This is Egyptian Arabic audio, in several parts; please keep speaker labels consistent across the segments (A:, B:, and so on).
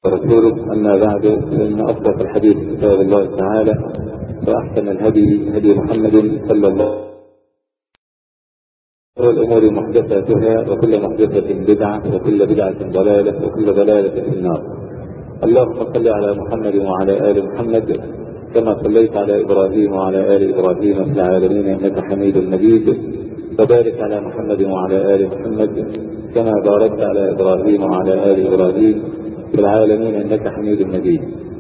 A: ورسوله أما بعد فإن أصدق الحديث كتاب الله تعالى وأحسن الهدي هدي محمد صلى الله عليه وسلم والأمور محدثاتها وكل محدثة بدعة وكل بدعة ضلالة وكل ضلالة في النار اللهم صل على محمد وعلى آل محمد كما صليت على إبراهيم وعلى آل إبراهيم في العالمين إنك حميد مجيد وبارك على محمد وعلى آل محمد كما باركت على إبراهيم وعلى آل إبراهيم في العالمين انك حميد مجيد.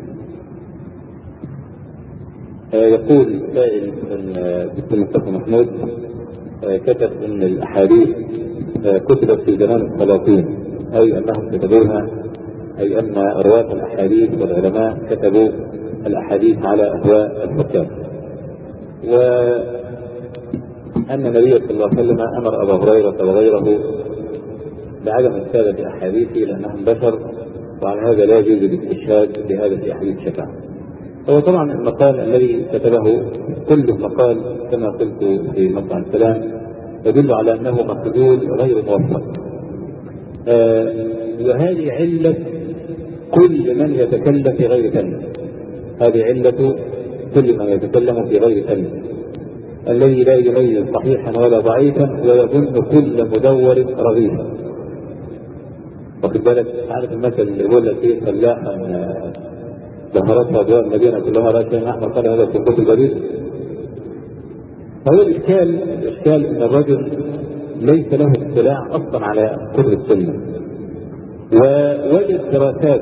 A: يقول سائل من دكتور مصطفى محمود كتب ان الاحاديث كتبت في زمان السلاطين اي انهم كتبوها اي ان رواه الاحاديث والعلماء كتبوا الاحاديث على اهواء الحكام. وان النبي صلى الله عليه وسلم امر ابا هريره وغيره بعدم الكتابه احاديثه لانهم بشر وعلى هذا لا يجوز الاستشهاد بهذا في احاديث الشفاعه. هو طبعا المقال الذي كتبه كله مقال كما قلت في مطعم السلام يدل على انه مخذول غير موفق. آه وهذه علة كل من يتكلم في غير فن. هذه علة كل من يتكلم في غير فن. الذي لا يميز صحيحا ولا ضعيفا ويظن كل مدور رغيفا. واخد بالك عارف المثل اللي يقول لك ايه فلاحا ظهرتها ابواب المدينه كلها راس احمر قال هذا الصندوق البريد فهو الاشكال الاشكال ان الرجل ليس له اطلاع اصلا على كتب السنه ووجد دراسات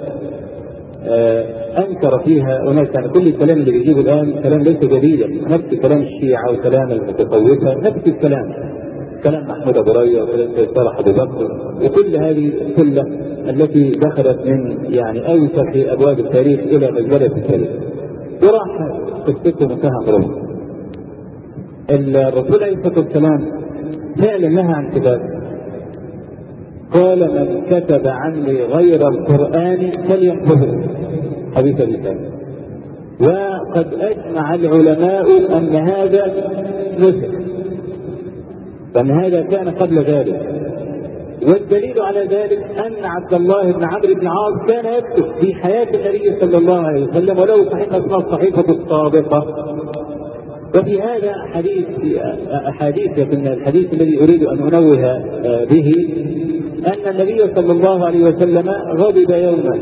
A: انكر فيها اناس يعني كل الكلام اللي بيجيبه الان كلام ليس جديدا نفس كلام الشيعه وكلام المتصوفه نفس الكلام كلام محمود ابو ريا وكلام صالح ابو بكر وكل هذه السله التي دخلت من يعني اوسع في ابواب التاريخ الى مجله التاريخ وراح قصته منتهى امرهم الرسول عليه الصلاه والسلام فعلا نهى عن كتاب قال من كتب عني غير القران فليحفظه حديث الرسالة وقد اجمع العلماء ان هذا نسخ فان هذا كان قبل ذلك والدليل على ذلك ان عبد الله بن عمرو بن عاص كان يكتب في حياه النبي صلى الله عليه وسلم وله صحيفه اسمها الصحيفه السابقه وفي هذا حديث احاديث لكن الحديث الذي اريد ان انوه به ان النبي صلى الله عليه وسلم غضب يوما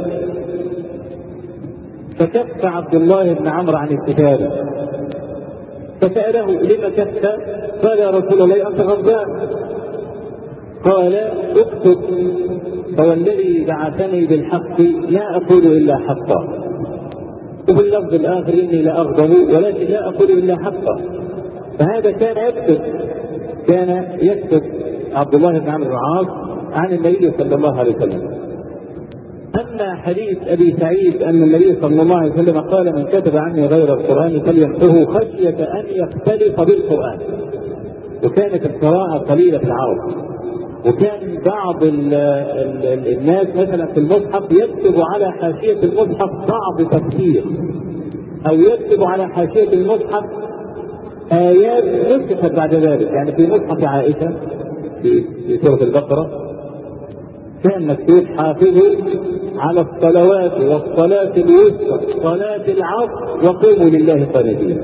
A: فكف عبد الله بن عمرو عن الكتابه فسأله لم كفت؟ قال يا رسول الله أنت غضبان قال اكتب فوالذي بعثني بالحق لا أقول إلا حقا وفي اللفظ الآخر إني لأغضب ولكن لا أقول إلا حقا فهذا كان يكتب كان يكتب عبد الله بن عمرو بن العاص عن النبي صلى الله عليه وسلم أما حديث أبي سعيد أن النبي صلى الله عليه وسلم قال من كتب عني غير القرآن فليمحه خشية أن يختلط بالقرآن وكانت القراءة قليلة في العرب وكان بعض ال ال الناس مثلا في المصحف يكتب على حاشية المصحف بعض تفسير أو يكتب على حاشية المصحف آيات نسخت بعد ذلك يعني في مصحف عائشة في سورة البقرة كان مكتوب حافظوا على الصلوات والصلاة الوسطى صلاة العصر وقوموا لله قانتين.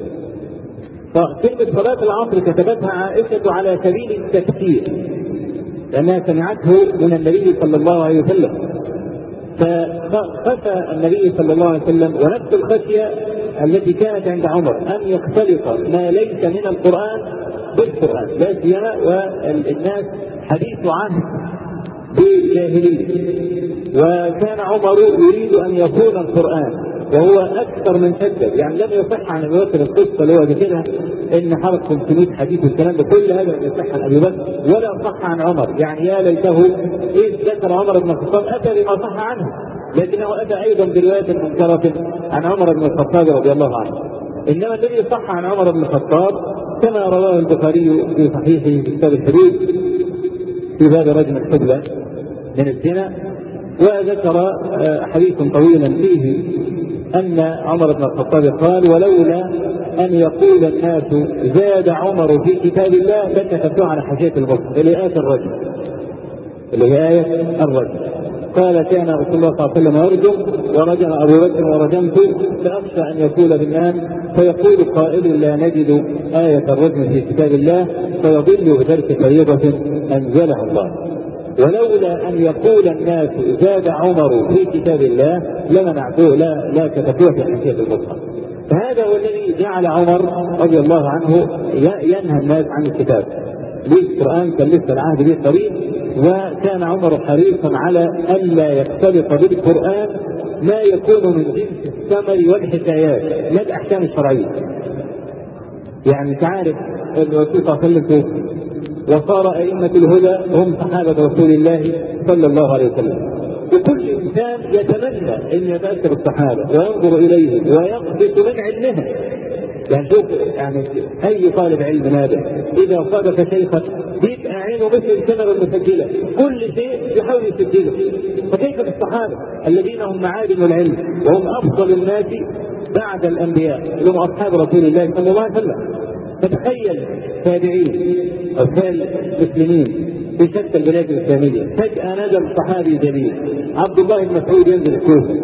A: فكلمة صلاة العصر كتبتها عائشة على سبيل التكفير لأنها سمعته من النبي صلى الله عليه وسلم فخشى النبي صلى الله عليه وسلم ونفس الخشية التي كانت عند عمر أن يختلط ما ليس من القرآن بالقرآن لا سيما والناس حديث عهد بجاهلية وكان عمر يريد أن يكون القرآن وهو أكثر من كذب يعني لم يصح عن أبي بكر القصة اللي هو كده إن حرق 500 حديث والكلام ده كل هذا لم يصح عن أبي بكر ولا صح عن عمر يعني يا ليته إذ ذكر عمر بن الخطاب أتى بما صح عنه لكنه أتى أيضا برواية منكرة عن عمر بن الخطاب رضي الله عنه إنما الذي صح عن عمر بن الخطاب كما رواه البخاري في صحيحه في كتاب الحدود في باب رجم الحبلى من الزنا وذكر حديث طويلا فيه ان عمر بن الخطاب قال ولولا ان يقول الناس زاد عمر في كتاب الله لكتبته على حاشيه المصحف اللي هي ايه الرجل اللي هي ايه الرجل قال كان رسول الله صلى الله عليه وسلم يرجم ورجم ابو بكر ورجمت فاخشى ان يقول بالنام فيقول قائل لا نجد آية الرجم في كتاب الله فيضل بترك فريضة أنزلها الله ولولا أن يقول الناس زاد عمر في كتاب الله لمنعتوه لا لا كتبوه في حاشية المصحف فهذا هو الذي جعل عمر رضي الله عنه ينهى الناس عن الكتاب ليه القرآن كان لسه العهد به طريق وكان عمر حريصا على ألا يختلط بالقرآن ما يكون من جنس الثمر والحكايات لا الأحكام الشرعية يعني تعرف الرسول صلى الله عليه وسلم وصار أئمة الهدى هم صحابة رسول الله صلى الله عليه وسلم وكل إنسان يتمنى أن يتأثر بالصحابة وينظر إليهم ويقبض من علمهم يعني شوف يعني اي طالب علم نادر اذا صادف شيخا بيبقى عينه مثل الكاميرا المسجله كل شيء يحاول يسجله فكيف بالصحابه الذين هم معادن العلم وهم افضل الناس بعد الانبياء اللي هم اصحاب رسول الله صلى الله عليه وسلم فتخيل تابعين او مسلمين في شتى البلاد الاسلاميه فجاه نزل صحابي جليل عبد الله بن مسعود ينزل الكوفه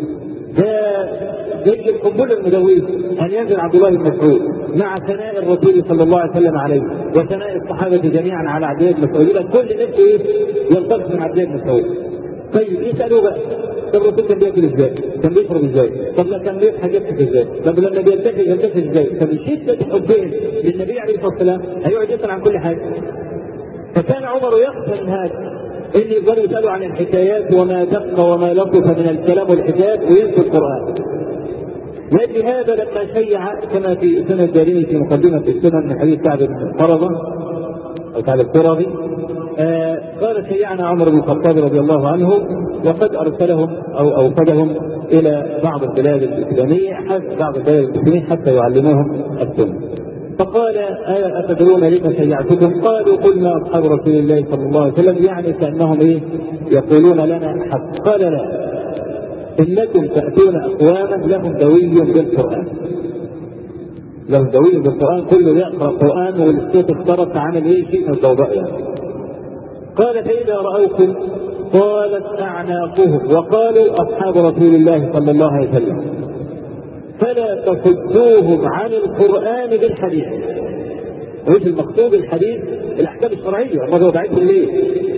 A: ده زي القنبله المدويه ان ينزل عبد الله بن مسعود مع ثناء الرسول صلى الله عليه وسلم عليه وثناء الصحابه جميعا على عبد الله بن مسعود يبقى كل نفسه ايه؟ ينطلق من عبد الله بن مسعود. طيب يسالوه بقى طب الرسول كان بياكل ازاي؟ كان بيشرب ازاي؟ طب لا كان بيضحك يضحك ازاي؟ طب لما بيلتفت يلتفت ازاي؟ فمن شده حبهم للنبي عليه الصلاه والسلام هيقعد يسال عن كل حاجه. فكان عمر يقبل هذا ان يقدروا يسالوا عن الحكايات وما دق وما لطف من الكلام والحجاب وينسوا القران. لاجل هذا لما شيع كما في سنة الدارمي في مقدمة السنن من حديث سعد بن قرظة أو سعد القرظي آه قال شيعنا عمر بن الخطاب رضي الله عنه وقد أرسلهم أو أوصلهم إلى بعض البلاد الإسلامية بعض البلاد الإسلامية حتى يعلموهم السنة فقال ألا أتدرون لما شيعتكم؟ قالوا قلنا أصحاب رسول الله صلى الله عليه وسلم يعني كأنهم إيه؟ يقولون لنا حق قال لا انكم تاتون اقواما لهم دوي بالقران لهم دوي بالقران كله يقرا القران والصوت اختلط عن ايه شيء من الضوضاء يعني. قال فاذا راوكم قالت اعناقهم وقالوا اصحاب رسول الله صلى الله عليه وسلم فلا تصدوهم عن القران بالحديث وش المقصود الحديث الاحكام الشرعيه الله هو بعثهم ليه؟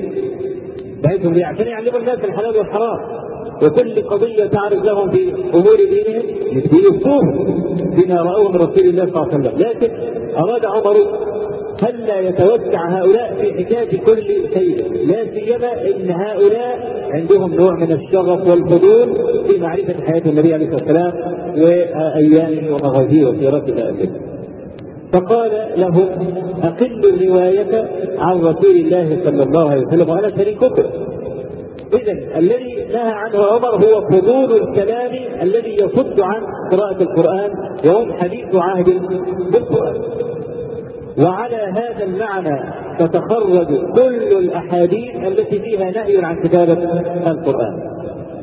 A: بعثهم ليه؟ عشان يعلموا الناس الحلال والحرام وكل قضية تعرض لهم في أمور دينهم يفتوهم بما رأوه من رسول الله صلى الله عليه وسلم لكن أراد عمر هلا يتوسع هؤلاء في حكاية كل شيء لا سيما ان هؤلاء عندهم نوع من الشغف والفضول في معرفة حياة النبي عليه الصلاة والسلام وأيامه ومغازيه وسيرته إلى فقال لهم أقلوا الرواية عن رسول الله صلى الله عليه وسلم وأنا شريككم إذا الذي نهى عنه عمر هو فضول الكلام الذي يصد عن قراءة القرآن وهم حديث عهد بالقرآن وعلى هذا المعنى تتخرج كل الأحاديث التي فيها نهي عن كتابة القرآن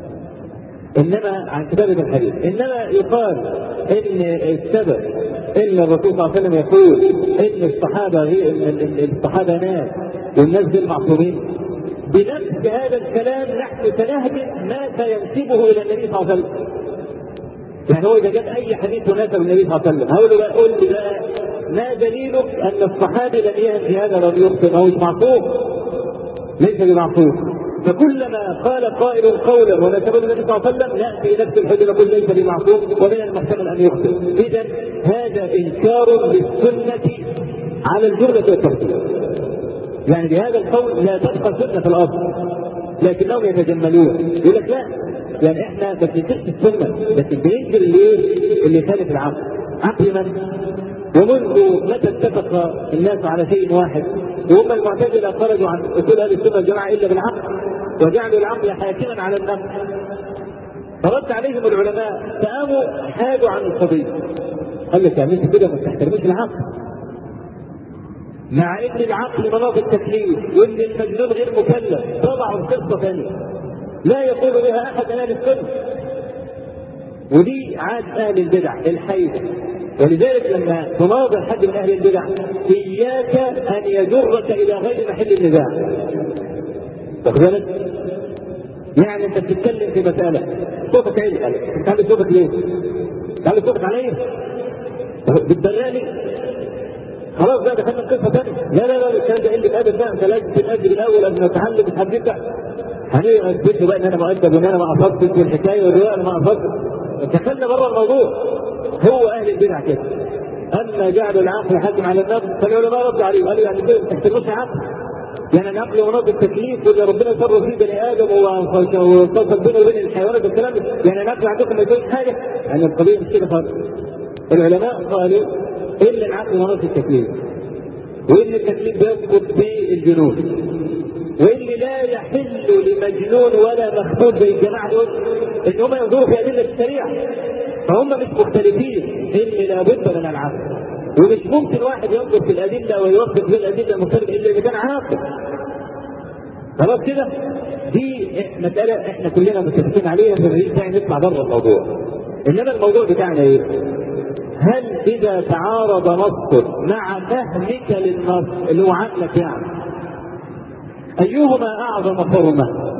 A: انما عن كتابة الحديث انما يقال ان السبب ان الرسول صلى الله عليه وسلم يقول ان الصحابه غير ان الصحابه ناس والناس دول معصومين بنفس هذا الكلام نحن سنهدم ما سينسبه الى النبي صلى الله عليه وسلم. يعني هو اذا جاء اي حديث يناسب النبي صلى الله عليه وسلم هقول له بقى قول لي بقى ما دليلك ان الصحابي لم يهدي هذا لم يخطئ هو مش معصوم ليس بمعصوم فكلما قال قائل قولا ونسبه النبي صلى الله عليه وسلم ناتي نفس الحجه نقول ليس بمعصوم ومن المحتمل ان يخطئ اذا هذا انكار للسنه على الجمله والتفصيل يعني بهذا القول لا تبقى سنه في الارض لكنهم يتجملون يقول لك لا يعني احنا ما بننكرش السنه لكن بننكر اللي اللي خالف العقل عقل من؟ ومنذ متى اتفق الناس على شيء واحد وهم المعتزله خرجوا عن اصول اهل السنه والجماعه الا بالعقل وجعلوا العقل حاكما على النفس فرد عليهم العلماء فقاموا حادوا عن القضيه قال لك عملت كده ما تحترموش العقل مع ان العقل مناط التكليف وان المجنون غير مكلف طبعا قصه ثانيه لا يقول بها احد اهل السنه ودي عاد اهل البدع الحيدة ولذلك لما تناظر حد من اهل البدع اياك ان يجرك الى غير محل النزاع واخد يعني انت بتتكلم في مساله صوتك عالي عليك انت عامل صوتك ليه؟ عامل صوتك عليا؟ بتبرقني خلاص بقى دخلنا في قصه ثانيه لا لا لا الكلام ده قله ادب بقى انت لازم تتادب الاول قبل ما تتعلم تحددك هنثبت بقى ان انا مؤدب وان انا ما قصدتش والحكايه والروايه انا ما قصدتش دخلنا بره الموضوع هو اهل البدع كده اما جعل العقل حاكم على النفس فالعلماء ردوا عليه قالوا يعني كده ما تحتاجوش عقل يعني العقل مناط التكليف واللي ربنا صرف فيه بني ادم واتصل بينه وبين الحيوانات والكلام ده يعني العقل عندكم ما يجوز حاجه يعني القضيه مش كده خالص العلماء قالوا ان العقل مناط التكليف وان التكليف بيسقط بالجنون وان لا يحل لمجنون ولا مخبول زي الجماعه دول ان هم ينظروا في ادله الشريعه فهم مش مختلفين ان لابد من العقل ومش ممكن واحد ينظر في الادله ويوفق في الادله المختلفه الا اذا كان عاقل خلاص كده دي مساله احنا كلنا متفقين عليها فمفيش داعي نطلع بره الموضوع انما الموضوع بتاعنا ايه؟ هل اذا تعارض نص مع فهمك للنص اللي هو عقلك يعني ايهما اعظم حرمه؟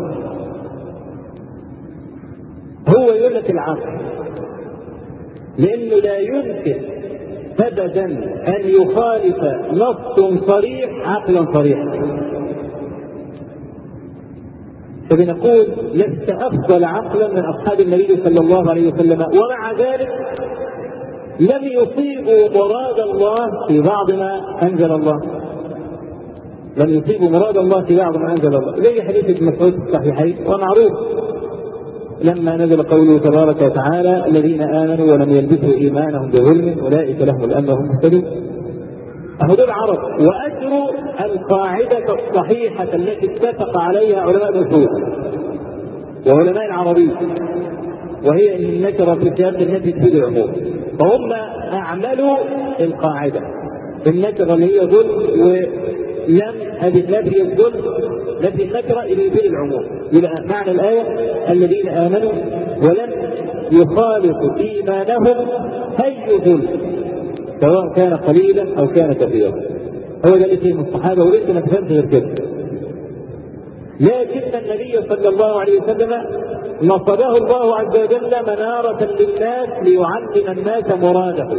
A: هو يقول لك العقل لانه لا يمكن ابدا ان يخالف نص صريح عقلا صريحا فبنقول لست افضل عقلا من اصحاب النبي صلى الله عليه وسلم ومع ذلك لم يصيبوا مراد الله في بعض ما انزل الله لم يصيبوا مراد الله في بعض ما انزل الله زي حديث ابن مسعود في الصحيحين ومعروف لما نزل قوله تبارك وتعالى الذين امنوا ولم يلبسوا ايمانهم بظلم اولئك لهم الامن وهم مهتدون أهو دول عرب وأجروا القاعدة الصحيحة التي اتفق عليها علماء الأصول وعلماء العربية وهي ان النكره في سياق النفي تفيد العموم فهم اعملوا القاعده النكره اللي هي ظلم ولم هذه نفي الظلم نفي النكره اللي يفيد العموم يبقى معنى الايه الذين امنوا ولم يخالطوا ايمانهم اي ظلم سواء كان قليلا او كان كثيرا هو ده اللي فيه الصحابه ولسه ما تفهمش غير كده لكن النبي صلى الله عليه وسلم نصبه الله عز وجل منارة للناس ليعلم الناس مراده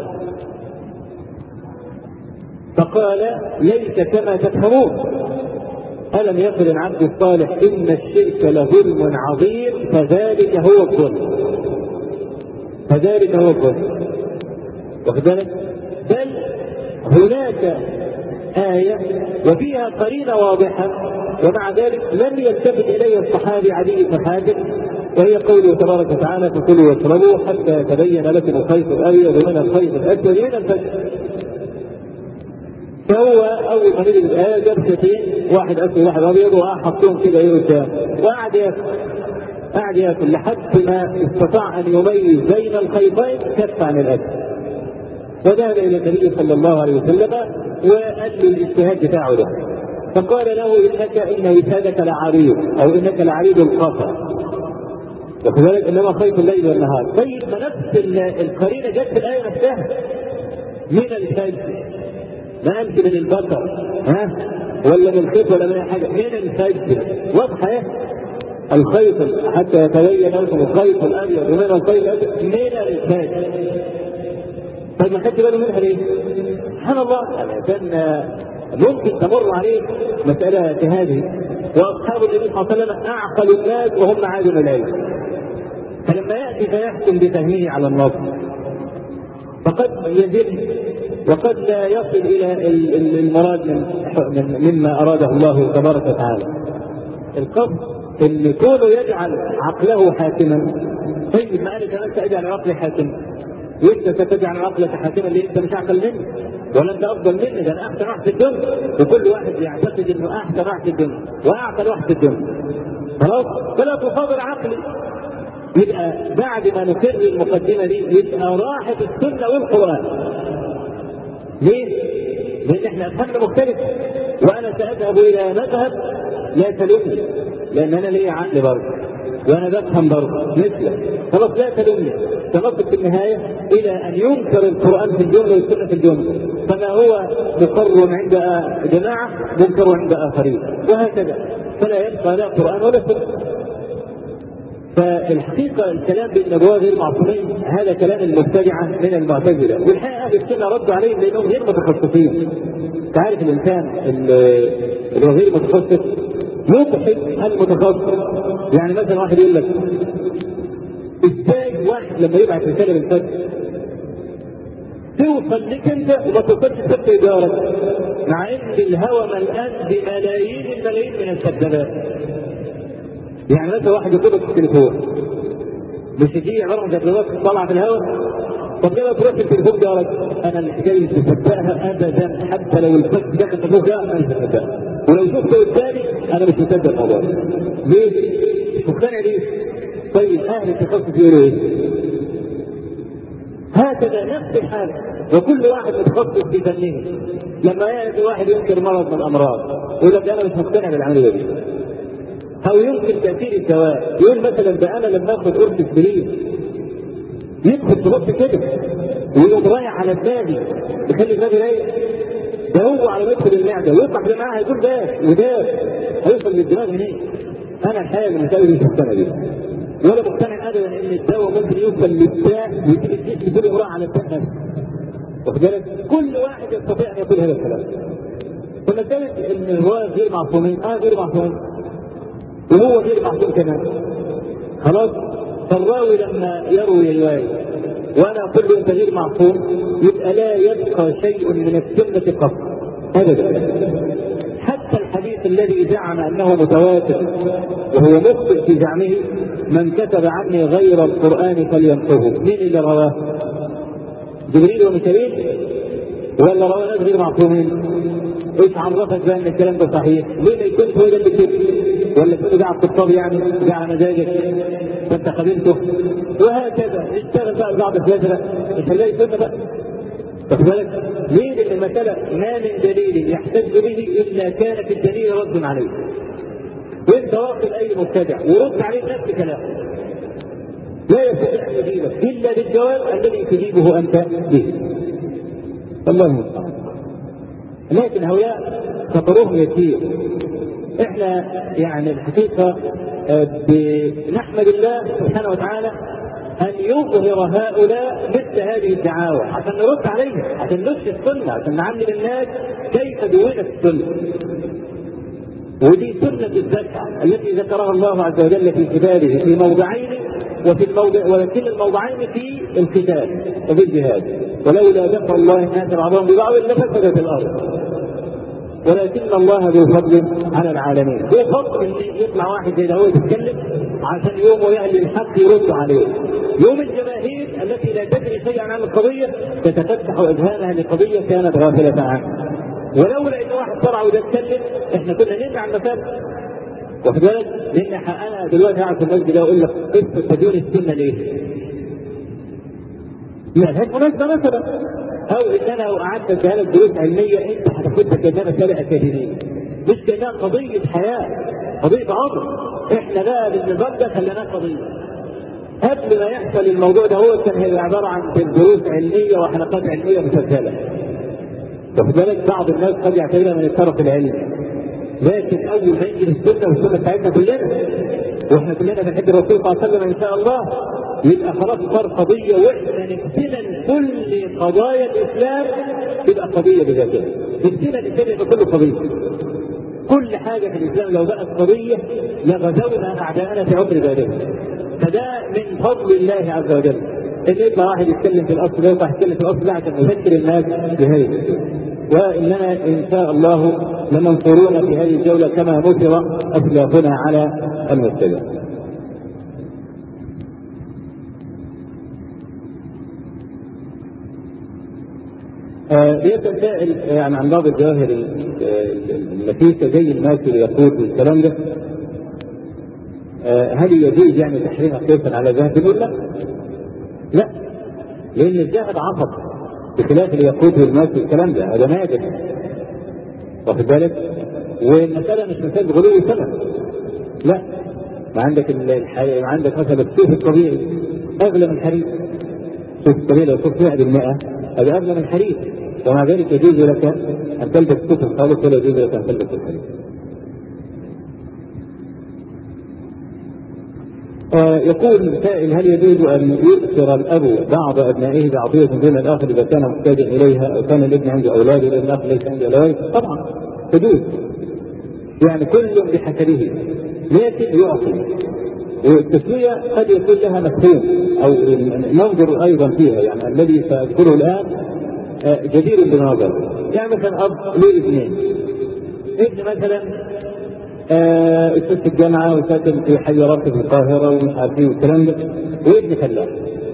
A: فقال ليس كما تفهمون ألم يقل العبد الصالح إن الشرك لظلم عظيم فذلك هو الظلم فذلك هو الظلم واخد بالك؟ بل هناك آية وفيها قرينة واضحة ومع ذلك لم يلتفت إليها الصحابي علي بن حاتم وهي قوله تبارك وتعالى فكلوا واشربوا حتى يتبين لكم الخيط الأبيض من الخيط الأسود من الفجر فهو أول ما نزل الآية جاب شيئين واحد أسود وواحد أبيض وحطهم كده إيه قدام وقعد ياكل قعد ياكل لحد ما استطاع أن يميز بين الخيطين كف عن الأكل وذهب الى النبي صلى الله عليه وسلم وقال له الاجتهاد بتاعه ده فقال له انك ان اجتهادك لعريض او انك لعريض القصر واخد بالك انما خيط الليل والنهار طيب ما نفس القرينه جت في الايه نفسها من الفجر ما قالش من البقر ها ولا من الخيط ولا من حاجه من الفجر واضحه ايه الخيط حتى يتبين لكم الخيط الابيض ومن الخيط الابيض من الفجر طيب ما خدت باله منها ليه؟ سبحان الله كان ممكن تمر عليه مسألة كهذه وأصحاب النبي صلى الله عليه وسلم أعقل الناس وهم معادن العلم فلما يأتي فيحكم بفهمه على النص فقد يزل وقد لا يصل إلى المراد من مما أراده الله تبارك وتعالى القصد ان كونه يجعل عقله حاكما طيب ما انا كمان ساجعل عقلي حاكما وانت ستجعل عقلك حاكما ليه انت مش اعقل مني ولا انت افضل مني ده انا احسن واحد في الدنيا وكل واحد يعتقد انه احسن واحد في الدنيا واعقل واحد في الدنيا خلاص فلا تصادر عقلي يبقى بعد ما نكرر المقدمه دي يبقى راحت السنه والقران ليه؟ لان احنا افهمنا مختلفه وانا ساذهب الى مذهب لا تلومني لان انا ليا عقل برضه وانا بفهم برضه مثلك خلاص لا تلومني سنصل في النهايه الى ان ينكر القران في الجمله والسنه في الجمله فما هو مقر عند جماعه منكر عند اخرين وهكذا فلا يبقى لا قران ولا سنه فالحقيقة الكلام بالنبوة غير معصومين هذا كلام المبتدعة من المعتزلة والحقيقة أهل السنة ردوا عليهم لأنهم غير متخصصين أنت عارف الإنسان اللي هو غير متخصص يضحك المتخصص يعني مثلا واحد يقول لك ازاي واحد لما يبعت رسالة بالفجر توصل لك انت وما توصلش لست جارك مع ان الهوى ملآن بملايين الملايين من الكذابات يعني مثلا واحد يطلب في التليفون مش دي عباره عن كذابات طالعه في الهواء طب ليه ما تروح التليفون جارك انا الحكايه مش مصدقها ابدا حتى لو الفك داخل التليفون ده انا مش مصدقها ولو شفته قدامي انا مش مصدق الموضوع ليه؟ مش مقتنع ليه؟ طيب اهل التخصص يقولوا ايه؟ هكذا نفس الحال وكل واحد متخصص في فنه لما ياتي واحد ينكر مرض من الامراض يقول لك انا مش مقتنع بالعمليه دي او يمكن تاثير الدواء يقول مثلا ده انا لما اخد قرص اسبرين يدخل في بطن كده ويقوم رايح على دماغي يخلي دماغي رايق ده هو على ما يدخل المعده ويطلع ده معاه هيقول ده وده هيوصل للدماغ منين؟ انا الحقيقه المسائل دي مش مقتنع بيها ولا مقتنع ابدا ان الدواء ممكن يوصل للداء ويجيب الجسم كله يروح على الداء نفسه واخد بالك؟ كل واحد يستطيع ان يقول هذا الكلام فمسألة ان هو غير معصومين اه غير معصومين وهو غير معصوم كمان خلاص فالراوي لما يروي رواية وانا اقول له انت غير معصوم يبقى لا يبقى شيء من السنة قط ابدا حتى الحديث الذي زعم انه متواتر وهو مخطئ في زعمه من كتب عني غير القران فليمحه مين اللي رواه؟ جبريل وميكائيل ولا رواه ناس غير معصومين؟ ايش عرفك بقى ان الكلام ده صحيح؟ ليه ما يكونش هو ده اللي كتب؟ ولا تكون قاعد تطب يعني قاعد مزاجك فانت قبلته وهكذا اشتغل بقى بعض الفجر مش هنلاقي سنه بقى واخد بالك؟ ليه؟ لان المساله ما من دليل يحتج به الا كان في الدليل رد عليه. وانت واخد اي مبتدع ورد عليه نفس كلامه. لا يستطيع ان يجيبك الا بالجواب الذي تجيبه انت به. الله المستعان. لكن هؤلاء خطرهم يسير. احنا يعني الحقيقه بنحمد الله سبحانه وتعالى ان يظهر هؤلاء مثل هذه الدعاوى عشان نرد عليها عشان نفشي السنه عشان نعلم الناس كيف دونت السنه ودي سنة الزكاة التي ذكرها الله عز وجل في كتابه في موضعين وفي الموضع ولكن الموضعين في القتال وفي الجهاد ولولا دفع الله الناس بعضهم ببعض لفسدت الارض ولكن الله ذو فضل على العالمين ذو فضل ان يطلع واحد زي ده هو يتكلم عشان يوم واهل الحق يرد عليه يوم الجماهير التي لا تدري شيئا عن القضيه تتفتح اذهانها لقضيه كانت غافله عنها ولولا ان واحد طلع وده اتكلم احنا كنا نمنع المسافه واخد بالك؟ لان انا دلوقتي قاعد في المسجد اقول لك قصه تدين السنه ليه؟ لها مناسبه مثلا او ان انا لو قعدت اديها لك دروس علميه انت هتاخدها كانها مساله اكاديميه مش كانها قضيه حياه قضيه عمر احنا بقى بالنظام ده خليناه قضيه قبل ما يحصل الموضوع ده هو كان هيبقى عباره عن دروس علميه وحلقات علميه مسجله واخد بالك بعض الناس قد يعتبرها من الطرف العلمي لكن اول ما يجي السنه والسنه بتاعتنا كلنا واحنا كلنا بنحب الرسول صلى الله عليه وسلم ان شاء الله يبقى خلاص صار قضيه واحنا نمتثل كل قضايا الاسلام تبقى قضيه بذاتها نمتثل الاسلام يبقى كله قضيه كل حاجه في الاسلام لو بقت قضيه لغزونا اعداءنا في عمر ذلك فده من فضل الله عز وجل ان يطلع واحد يتكلم في الاصل ده يطلع يتكلم في الاصل ده عشان يذكر الناس بهذه واننا ان شاء الله لمنصورون في هذه الجوله كما نصر اسلافنا على المبتدع. بيسأل سائل يعني عن بعض الجواهر النفيسة زي الماس والياقوت والكلام ده هل يجوز يعني تحريمها قياسا على ذهب؟ بنقول لا. لا لأن الذهب عصب بخلاف الياقوت والماس والكلام ده هذا نادر. واخد بالك؟ والمسألة مش مسألة غلو ثمن. لا ما عندك الحي... ما عندك مثلا الصوف الطبيعي أغلى من الحرير. الصوف الطبيعي لو صوف 100% هذا أغلى من الحرير. ومع ذلك يجوز لك أن تلبس صوف الخالص ولا يجوز لك أن تلبس الحرير. آه يقول سائل هل يجوز ان يؤثر الاب بعض ابنائه بعطيه دون الاخر اذا كان محتاجا اليها او كان الابن عنده اولاد لان الاخ ليس عنده اولاد؟ طبعا تجوز. يعني كل بحسبه لكن يعطي والتسوية قد يكون لها مفهوم أو ننظر أيضا فيها يعني الذي سأذكره الآن جدير بالنظر يعني مثلا أب له ابنين ابن مثلا استاذ في الجامعة وساكن في حي رابطة في القاهرة ومش عارف ايه والكلام ده وابن فلاح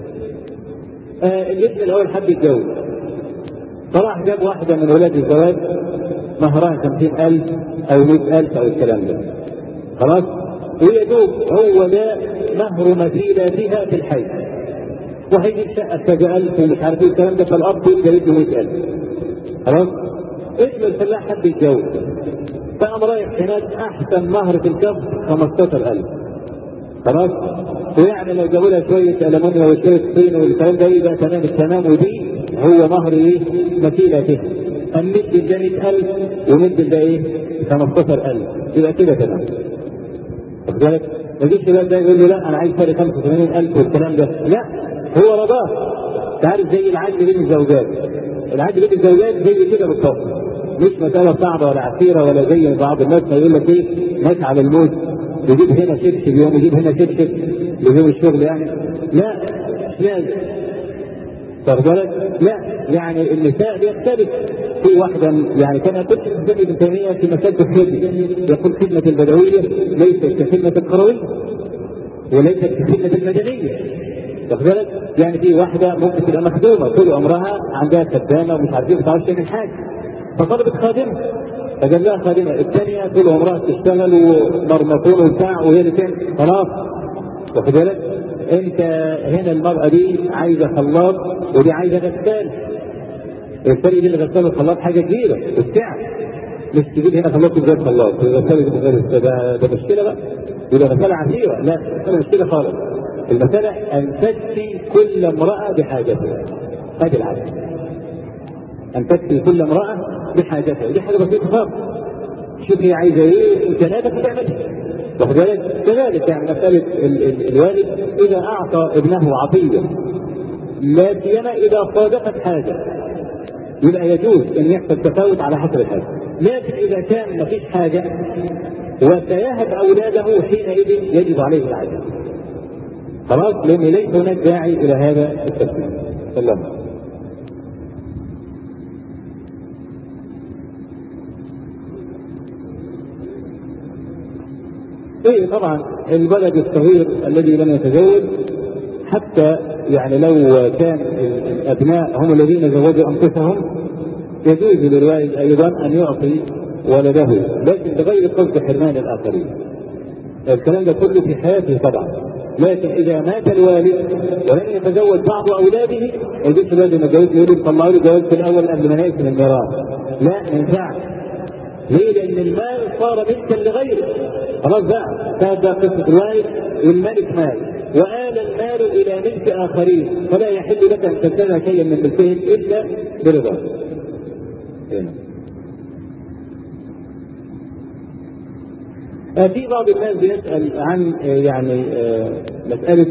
A: الابن الأول حب يتجوز فراح جاب واحدة من ولاد الزواج مهرها 50000 أو 100000 أو الكلام ده خلاص ويا دوب هو ده مهر مثيلاتها في الحي وهيجيب شقه كذا ألف ومش عارف ايه الكلام ده فالاب يجيب له 100000 خلاص ابن الفلاح حد يتجوز فقام رايح هناك احسن مهر في الكف 15000 خلاص ويعني لو جابوا لها شويه المونيا وشويه طين والكلام ده يبقى تمام التمام ودي هو مهر ايه؟ مثيلته المد ده 100000 ومد ده ايه؟ 15000 يبقى كده تمام واخد بالك؟ ما يجيش الولاد ده يقول له لا انا عايز فرق 85000 والكلام ده لا هو رضاه تعرف زي العدل بين الزوجات العدل بين الزوجات زي كده بالظبط مش مسألة صعبة ولا عسيرة ولا زي بعض الناس ما يقول لك ايه ماشي على الموت يجيب هنا شبشب يوم يجيب هنا شبشب لزوم الشغل يعني لا مش لازم واخد بالك؟ لا يعني النساء بيختلف في واحدة يعني كان يقول الإسلام ابن تيمية في مسألة الخدمة يقول خدمة البدوية ليست كخدمة القروية وليست كخدمة المدنية واخد بالك؟ يعني في واحدة ممكن تبقى مخدومة طول عمرها عندها خدامة ومش عارفين ما تعرفش تعمل حاجة فطلبت خادمة فجاب لها خادمة الثانية طول عمرها تشتغل ومرمطون وبتاع وهي اللي تعمل خلاص واخد بالك؟ انت هنا المرأة دي عايزة خلاط ودي عايزة غسال الفرق بين الغسال والخلاط حاجة كبيرة والسعر مش تجيب هنا خلاط وزي خلاط الغسال يجيب غير ده ده مشكلة بقى يبقى مسألة عسيرة لا مسألة مش كده خالص المسألة أن تكفي كل امرأة بحاجتها هذه العدل أن تكفي كل امرأة بحاجتها ودي حاجة بسيطة خالص شوف هي عايزة إيه وكنابك بتعملها واخد بالك؟ كذلك يعني مسألة ال ال الوالد إذا أعطى ابنه عطية لا سيما إذا صادفت حاجة يبقى يجوز أن يحصل تفاوت على حسب الحاجة لكن إذا كان ما فيش حاجة وسيهب أولاده حينئذ يجب عليه العدل خلاص لأن ليس هناك داعي إلى هذا التفسير سلام ايه طبعا الولد الصغير الذي لم يتزوج حتى يعني لو كان الابناء هم الذين زوجوا انفسهم يجوز للوالد ايضا ان يعطي ولده لكن بغير قصد حرمان الاخرين. الكلام ده كله في حياته طبعا لكن اذا مات الوالد ولم يتزوج بعض اولاده ما يجوز الوالد انه يتجوز يقول لي طلعوا لي جواز في الاول قبل ما نقسم الميراث. لا ما ينفعش. ليه؟ لان المال صار ملكا لغيره. خلاص بقى هذا قصه الوالد والملك مال وآل المال إلى ملك آخرين فلا يحل لك أن تنتزع شيئا من ملكهم إلا برضاه. في بعض الناس بيسأل عن يعني مسألة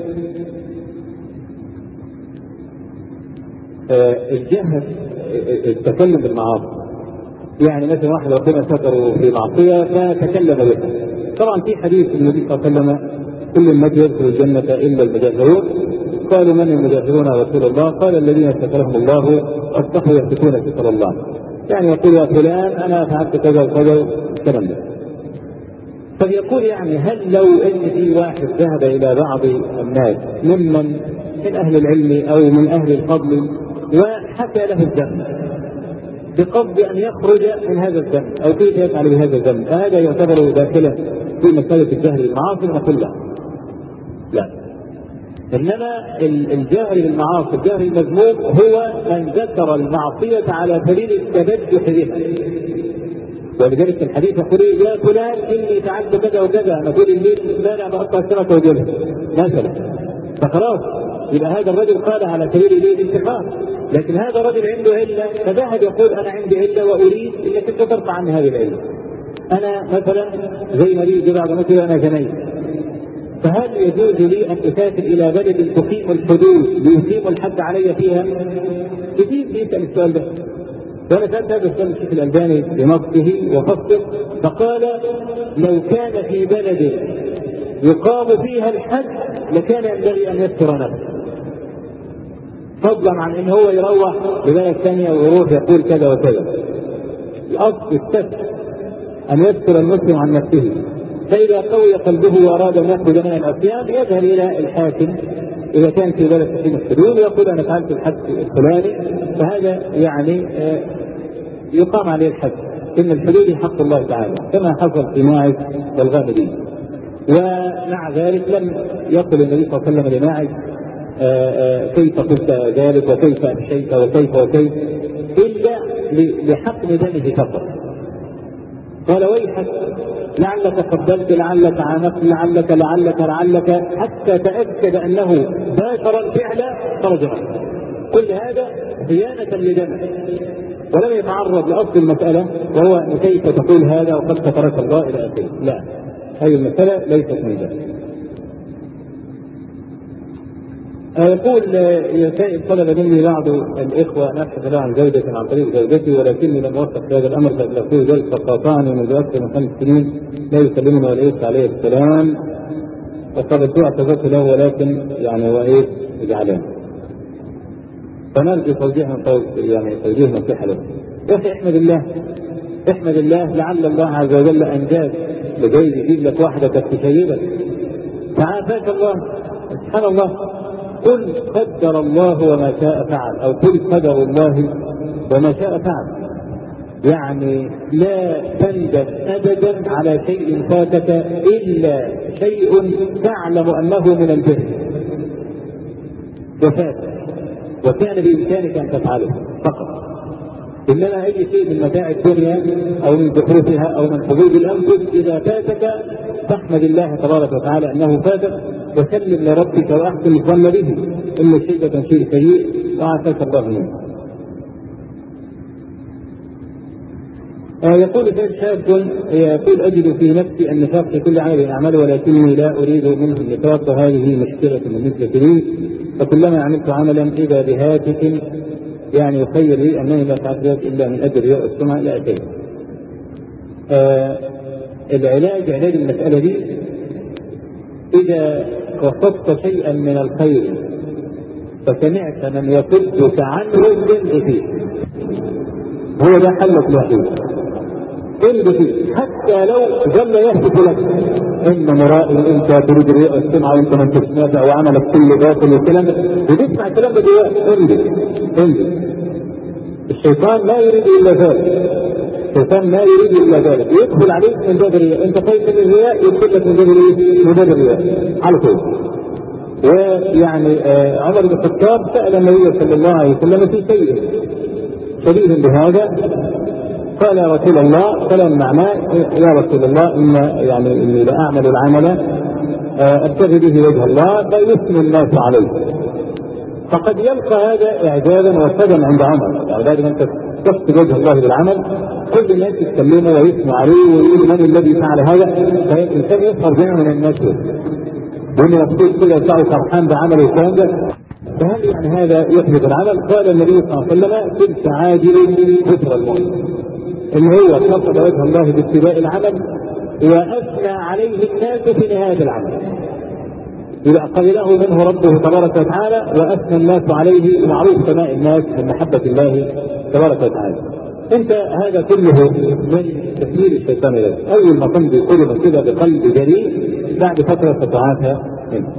A: الجهل التكلم بالمعاصي يعني مثلا واحد ربنا ستره في معصية فتكلم بها طبعا في حديث النبي صلى الله عليه وسلم كل الناس يدخل الجنة إلا المجاهرون قالوا من المجاهرون يا رسول الله قال الذين سترهم الله واصطفوا يمسكون ستر الله يعني يقول يا فلان أنا فعلت كذا وكذا الكلام ده فيقول يعني هل لو ان في واحد ذهب الى بعض الناس ممن من اهل العلم او من اهل الفضل وحكى له الذنب بقصد ان يخرج من هذا الذنب او كيف يفعل بهذا الذنب هذا يعتبر داخلا في مساله الجهل بالمعاصي نقول لا لا انما الجهل بالمعاصي الجهل المذموم هو من ذكر المعصيه على سبيل التبجح بها ولذلك في الحديث يقول يا فلان اني فعلت كذا وكذا انا طول الليل مانع بقطع السمك وجبه مثلا فخلاص يبقى هذا الرجل قال على سبيل الايه الانتقام لكن هذا الرجل عنده عله فذهب يقول انا عندي عله واريد انك انت ترفع عني هذه العله. انا مثلا زي ما يجي بعد مثلا انا زنيت فهل يجوز لي ان اسافر الى بلد تقيم الحدود ليقيم الحد علي فيها؟ كثير بيسال السؤال ده وانا سالت هذا السؤال الشيخ الالباني بنصه وفصله فقال لو كان في بلد يقام فيها الحد لكان ينبغي ان يستر نفسه فضلا عن ان هو يروح لبلد ثانيه ويروح يقول كذا وكذا الاصل الستر ان يستر المسلم عن نفسه فاذا قوي قلبه واراد ان يخرج من العصيان يذهب الى الحاكم اذا كان في بلد تقيم الحدود ويقول انا فعلت الحد الفلاني فهذا يعني يقام عليه الحد ان الحدود حق الله تعالى كما حصل في ماعز والغامدي ومع ذلك لم يقل النبي صلى الله عليه وسلم لماعز كيف قلت ذلك وكيف امشيت وكيف وكيف الا لحقن دمه فقط قال ويحك لعلك قبلت لعلك عانقت لعلك لعلك لعلك حتى تاكد انه باشر الفعل خرج منه كل هذا خيانه لدمه ولم يتعرض لاصل المساله وهو كيف تقول هذا وقد سترك الله الى اخره لا هذه المساله ليست من ذلك يقول سائل طلب مني بعض الاخوه ان ابحث له عن زوجة عن طريق زوجتي ولكني لم اوفق في هذا الامر فادركته ذلك فقاطعني منذ اكثر من خمس سنين لا يكلمني ولا يرسل عليه السلام فقابلته اعتذرت له ولكن يعني هو ايه زعلان فنرجو توجيه يعني توجيه نصيحه له يا اخي احمد الله احمد الله لعل الله عز وجل انجاز لجاي يجيب لك واحده تشيبك فعافاك الله سبحان الله قل قدر الله وما شاء فعل او قل قدر الله وما شاء فعل يعني لا تندم ابدا على شيء فاتك الا شيء تعلم انه من البر وفات وكان بامكانك ان تفعله فقط انما اي شيء من متاع الدنيا او من زخرفها او من حدود الانفس اذا فاتك فاحمد الله تبارك وتعالى انه فاتك وسلم لربك واحسن الظن به ان الشيء كان شيء سيء وعافاك الله منه. آه يقول شيخ شاب يقول اجد في نفسي النفاق في كل عمل اعمله ولكني لا اريد منه النفاق وهذه مشكله بالنسبه لي فكلما عملت عملا اذا بهاتف يعني يخير لي انني لا افعل ذلك الا من اجل رياء السمعه الى اخره. آه العلاج علاج المساله دي اذا قصدت شيئا من الخير فسمعت من يصدك عنه امض فيه. هو ده حلك الوحيد. امض فيه حتى لو ظل يهتف لك ان مرائي انت تريد رياء السمعه وانت ما انتش نافع وعملك كل باطل والكلام ده وتسمع الكلام ده جواك امضي امضي الشيطان لا يريد الا ذلك الشيطان لا يريد الا ذلك يدخل عليك من باب الرياء انت خايف من الرياء يدخل لك من باب الايه؟ من باب الرياء على طول ويعني آه عمر بن الخطاب سال النبي صلى الله عليه وسلم في شيء شبيه بهذا قال يا رسول الله كلام معناه يا رسول الله ان يعني اني لاعمل العمل ابتغي به وجه الله فيثني الناس عليه فقد يلقى هذا اعجابا وسدا عند عمر يعني بعد ما انت تقصد وجه الله بالعمل كل الناس يتكلموا ويثنوا عليه ويقولوا من الذي فعل هذا فالانسان يظهر جميع من الناس وانه مبسوط كده يطلع فرحان بعمله والكلام ده فهل يعني هذا يحدث العمل؟ قال النبي صلى الله عليه وسلم تلك عاجل كفر المؤمن ان هو قصد وجه الله باتباع العمل واثنى عليه الناس في نهايه العمل. اذا قبله منه ربه تبارك وتعالى واثنى الناس عليه معروف سماء الناس من محبه الله تبارك وتعالى. انت هذا كله من تسليل الشيطان لك، اول ما تمضي كلمه كده بقلب جريء بعد فتره تتعافى منه.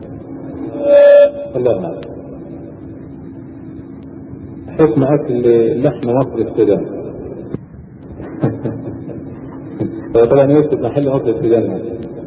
A: الله اعلم. حكم اكل لحم مصر السودان. هو طبعا يكتب محل مصر السودان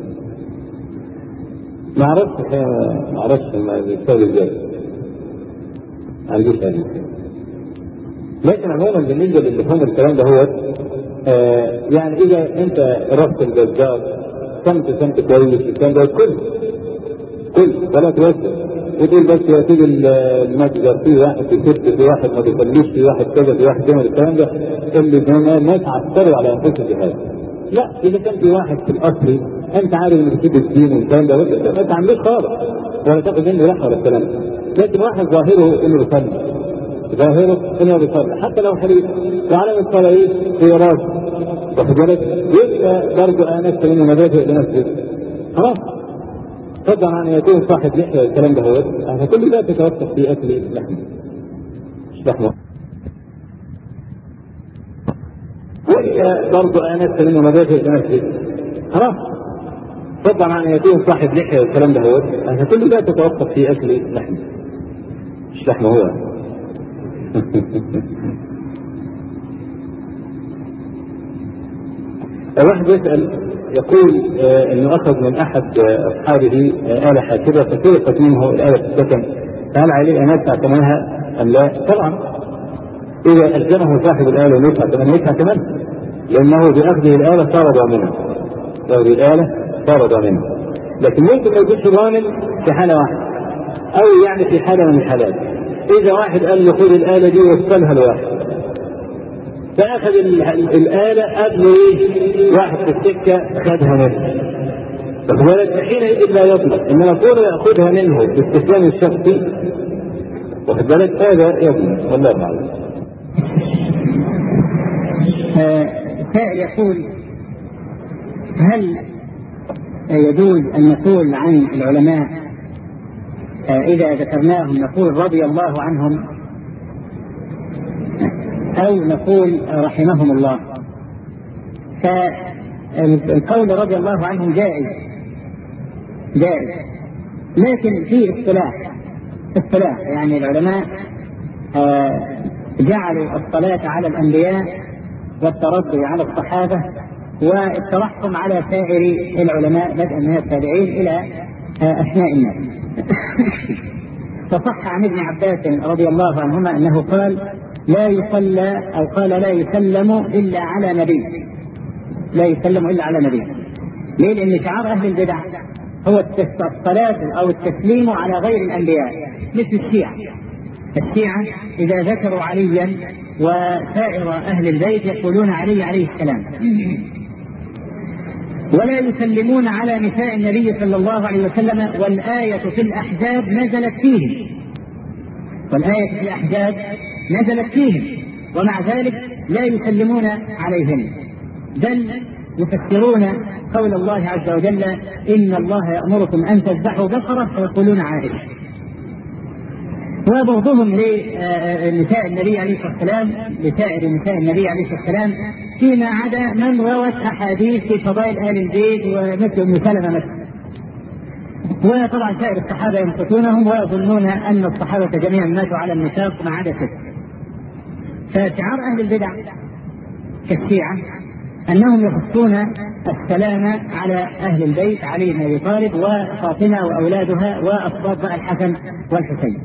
A: ما اعرفش ما اعرفش بيسوي ازاي ما عنديش علم لكن عموما بالنسبه للحوم الكلام ده هو آه يعني اذا انت رحت الجزار سمت سمت كويس الكلام ده كل كل ولا توسع وتقول بس يا سيدي المتجر في واحد بيكت في واحد ما بيصليش في واحد كذا في واحد كذا الكلام ده اللي الناس عسكروا على انفسهم بهذا لا اذا كان في واحد في الاصل انت عارف انه بيسيب الدين والكلام ده ما تعملوش خالص ولا تاخد منه لحظه ولا الكلام ده لكن واحد ظاهره انه بيصلي ظاهره انه بيصلي حتى لو حريق وعلم الصلاه ايه في راسه واخد بالك يبقى برضه انست منه مبادئ لنفسه خلاص فضلا عن ان يكون صاحب لحيه والكلام ده هو فكل ده تتوقف في اكل اللحم مش لحمه وإذا برضه آنست منه مبادئ لنفسه خلاص فضلا عن ان يكون صاحب لحيه والكلام ده هو فكل ده تتوقف في اكل لحمه مش لحمه هو واحد يسأل يقول آه انه اخذ من احد آه اصحابه آه آلة حاسبة فسرقت منه الآلة في السكن فهل عليه ان يدفع ثمنها ام لا؟ طبعا اذا الزمه صاحب الآلة ان يدفع ثمنها يدفع ثمنها لانه باخذه الآلة صار ضامنا باخذ الآلة صار ضامنا لكن ممكن ما يكونش ضامن في حالة واحدة او يعني في حالة من الحالات اذا واحد قال له خذ الاله دي ووصلها لواحد فاخذ الاله قبل ايه؟ واحد في السكه خدها منه فلذلك حينئذ لا يطلق انما كونه ياخذها منه باستسلام الشخصي واخد بالك هذا يضمن والله اعلم.
B: سائل يقول هل يجوز ان نقول عن العلماء إذا ذكرناهم نقول رضي الله عنهم أو نقول رحمهم الله فالقول رضي الله عنهم جائز جائز لكن في اصطلاح اصطلاح يعني العلماء جعلوا الصلاة على الأنبياء والترضي على الصحابة والترحم على سائر العلماء بدءا من التابعين إلى أثناء الناس فصح عن ابن عباس رضي الله عنهما انه قال لا يصلى او قال لا يسلم الا على نبي لا يسلم الا على نبي ليه؟ لان شعار اهل البدع هو الصلاة او التسليم على غير الانبياء مثل الشيعة الشيعة اذا ذكروا عليا وسائر اهل البيت يقولون علي عليه السلام ولا يسلمون على نساء النبي صلى الله عليه وسلم والآية في الأحزاب نزلت فيهم والآية في الأحزاب نزلت فيهم ومع ذلك لا يسلمون عليهن بل يفسرون قول الله عز وجل إن الله يأمركم أن تذبحوا بقرة فيقولون عائشة وبغضهم لنساء النبي عليه الصلاه والسلام لسائر نساء النبي عليه الصلاه والسلام فيما عدا من روت احاديث في فضائل ال البيت ومثل ام سلمه مثلا. وطبعا سائر الصحابه يمقتونهم ويظنون ان الصحابه جميعا ماتوا على النفاق ما عدا ست. فشعار اهل البدع كالشيعه انهم يخصون السلام على اهل البيت علي بن ابي طالب وفاطمه واولادها واصباط الحسن والحسين.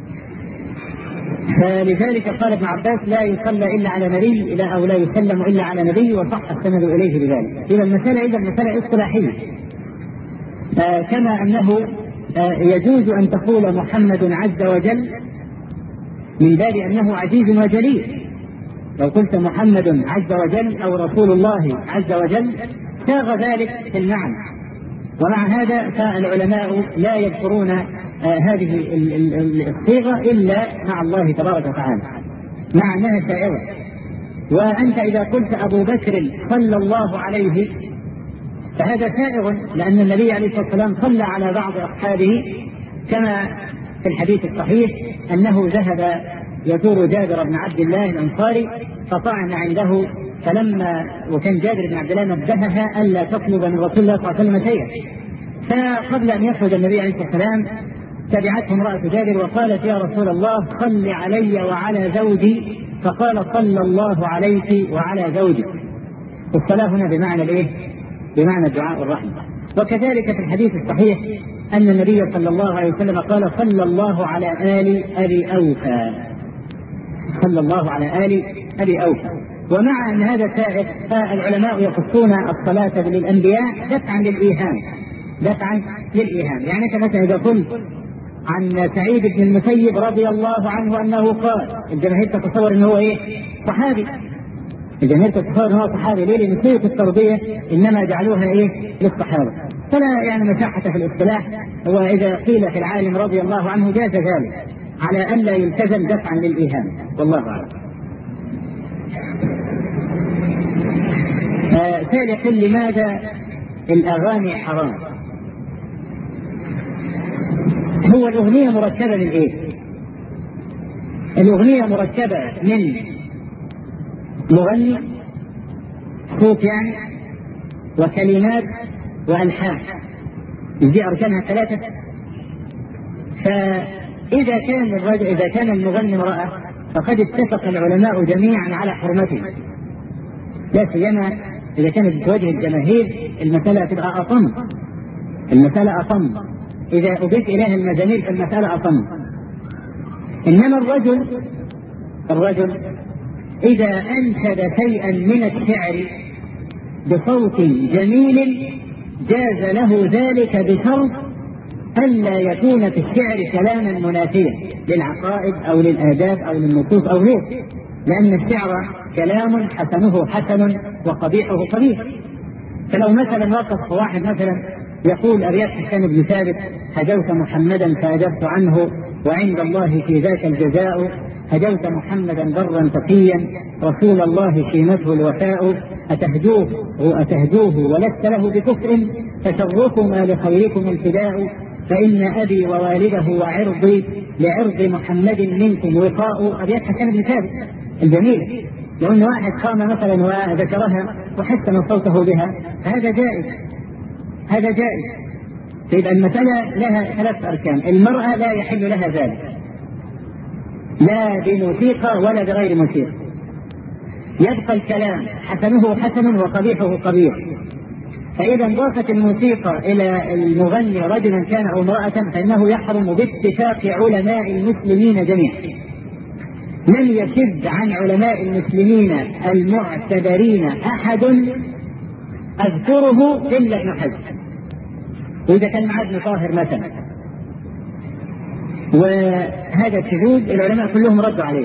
B: فلذلك قال ابن عباس لا يصلى الا على نبي لا او لا يسلم الا على نبي وصح السند اليه بذلك. اذا المساله اذا مساله اصطلاحيه. آه كما انه آه يجوز ان تقول محمد عز وجل من باب انه عزيز وجليل. لو قلت محمد عز وجل او رسول الله عز وجل ساغ ذلك في المعنى. ومع هذا فالعلماء لا يذكرون آه هذه الصيغة إلا مع الله تبارك وتعالى مع أنها سائغة وأنت إذا قلت أبو بكر صلى الله عليه فهذا سائغ لأن النبي عليه الصلاة والسلام صلى على بعض أصحابه كما في الحديث الصحيح أنه ذهب يزور جابر بن عبد الله الأنصاري فطعن عنده فلما وكان جابر بن عبد الله نبهها ألا تطلب من رسول الله صلى الله عليه وسلم شيئا فقبل أن يخرج النبي عليه الصلاة والسلام تبعته امرأة جابر وقالت يا رسول الله صل علي وعلى زوجي فقال صلى الله عليك وعلى زوجك الصلاة هنا بمعنى الايه؟ بمعنى الدعاء والرحمة وكذلك في الحديث الصحيح أن النبي صلى الله عليه وسلم قال صلى الله على آل أبي أوفى صلى الله على آل أبي أوفى ومع أن هذا سائر فالعلماء يخصون الصلاة للأنبياء دفعا للإيهام دفعا للإيهام يعني أنت مثلا إذا قلت عن سعيد بن المسيب رضي الله عنه انه قال الجماهير تتصور انه هو ايه؟ صحابي الجماهير تتصور ان هو صحابي ليه؟ لان سيره التربيه انما جعلوها ايه؟ للصحابه. فلا يعني مساحه في الاصطلاح واذا قيل في العالم رضي الله عنه جاز ذلك على الا يلتزم دفعا للايهام والله اعلم. آه ثالثا لماذا الاغاني حرام؟ هو الاغنيه مركبه من ايه؟ الاغنيه مركبه من مغني صوت يعني وكلمات والحان دي اركانها ثلاثه فاذا كان الرجل اذا كان المغني امراه فقد اتفق العلماء جميعا على حرمته لا سيما اذا كانت بتواجه الجماهير المساله تبقى اصم المساله اصم اذا اضيف اليها المزامير فالمساله اصم انما الرجل الرجل إذا أنشد شيئا من الشعر بصوت جميل جاز له ذلك بشرط ألا يكون في الشعر كلاما منافيا للعقائد أو للآداب أو للنصوص أو غيره لأن الشعر كلام حسنه حسن وقبيحه قبيح فلو مثلا وقف واحد مثلا يقول أبيات حسان بن ثابت هجوت محمدا فأجبت عنه وعند الله في ذاك الجزاء هجوت محمدا برا تقيا رسول الله شيمته الوفاء أتهجوه أتهجوه ولست له بكفر فشركما لخيركم الفداء فإن أبي ووالده وعرضي لعرض محمد منكم وقاء أبيات حسن بن ثابت الجميلة لو أن واحد قام مثلا وذكرها وحسن صوته بها هذا جائز هذا جائز فيبقى المسألة لها ثلاث أركان المرأة لا يحل لها ذلك لا بموسيقى ولا بغير موسيقى يبقى الكلام حسنه حسن وقبيحه قبيح فإذا انضافت الموسيقى إلى المغني رجلا كان أو امرأة فإنه يحرم باتفاق علماء المسلمين جميعا لم يشد عن علماء المسلمين المعتبرين أحد أذكره إلا ابن حزم وإذا كان معاه ابن طاهر مثلا وهذا الشذوذ العلماء كلهم ردوا عليه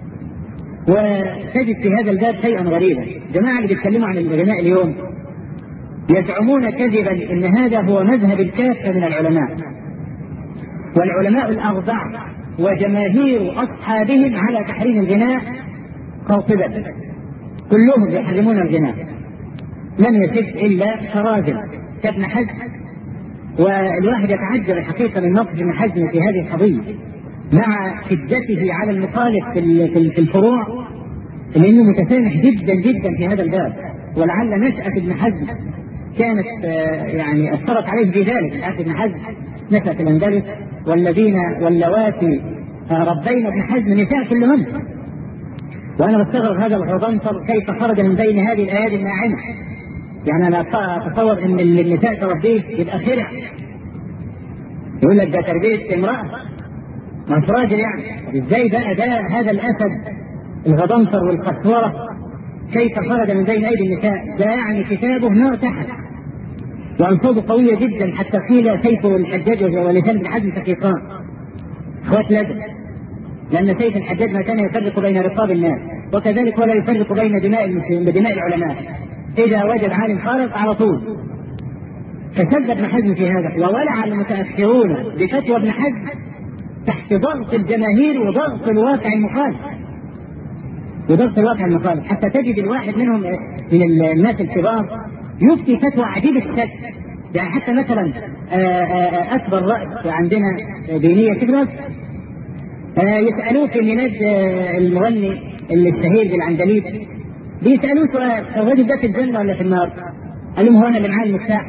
B: وتجد في هذا الباب شيئا غريبا جماعة اللي بيتكلموا عن الغناء اليوم يزعمون كذبا ان هذا هو مذهب الكافة من العلماء والعلماء الأربع وجماهير أصحابهم على تحريم الغناء قاطبة كلهم يحرمون الغناء لم يسد إلا شراذم كابن حزم والواحد يتعجب الحقيقة من موقف ابن حزم في هذه القضية مع شدته على المخالف في الفروع لأنه متسامح جدا جدا في هذا الباب ولعل نشأة ابن حزم كانت يعني أثرت عليه في ذلك نشأة ابن حزم نشأة الأندلس والذين واللواتي ربينا ابن حزم نساء كلهن وأنا بستغرب هذا الغضنفر كيف خرج من بين هذه الآيات الناعمة يعني انا اتصور ان النساء تربيه يبقى خرع يقول لك ده تربيه امراه مش راجل يعني ازاي بقى ده هذا الاسد الغضنفر والقسوره كيف خرج من بين ايدي النساء ده يعني كتابه نار تحت وانصابه قويه جدا حتى قيل سيف الحجاج ولسان بن حزم شقيقان اخوات لدن لان سيف الحجاج ما كان يفرق بين رقاب الناس وكذلك ولا يفرق بين دماء المسلمين بدماء العلماء إذا وجد عالم خارق على طول فسد ابن حزم في هذا وولع المتأخرون بفتوى ابن حزم تحت ضغط الجماهير وضغط الواقع المخالف وضغط الواقع المخالف حتى تجد الواحد منهم من الناس الكبار يفتي فتوى عجيب الشكل يعني حتى مثلا اكبر راس عندنا دينيه كبرت يسالوه في ميلاد المغني الشهير بالعندليب بيسألوه سؤال الرجل ده في الجنة ولا في النار؟ قال لهم هو أنا اللي معاه المفتاح.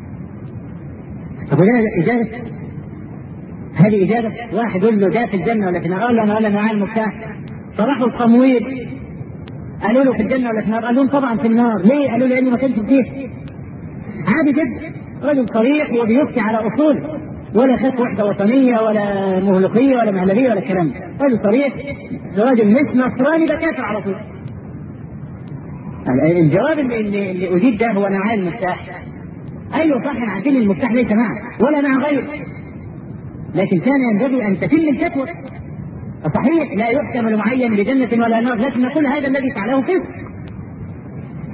B: طب ده إجابة؟ هذه إجابة؟ واحد يقول له ده في الجنة ولا في النار؟ قال له أنا ولا معاه المفتاح. فراحوا القمويل قالوا له في الجنة ولا في النار؟ قال لهم طبعا في النار، ليه؟ قالوا له لأنه ما كانش فيه. عادي جدا، رجل صريح وبيفتي على أصوله. ولا خاف وحده وطنيه ولا مهلقيه ولا مهلبيه ولا الكلام ده، رجل صريح راجل مش نصراني ده كافر على طول. الجواب اللي, اللي, اللي اجيب ده هو انا معايا المفتاح ايوه صح انا عارفين المفتاح ليس معك ولا مع غيره لكن كان ينبغي ان تتم الفتوى صحيح لا يحكم لمعين بجنة ولا نار لكن نقول هذا الذي فعله فسق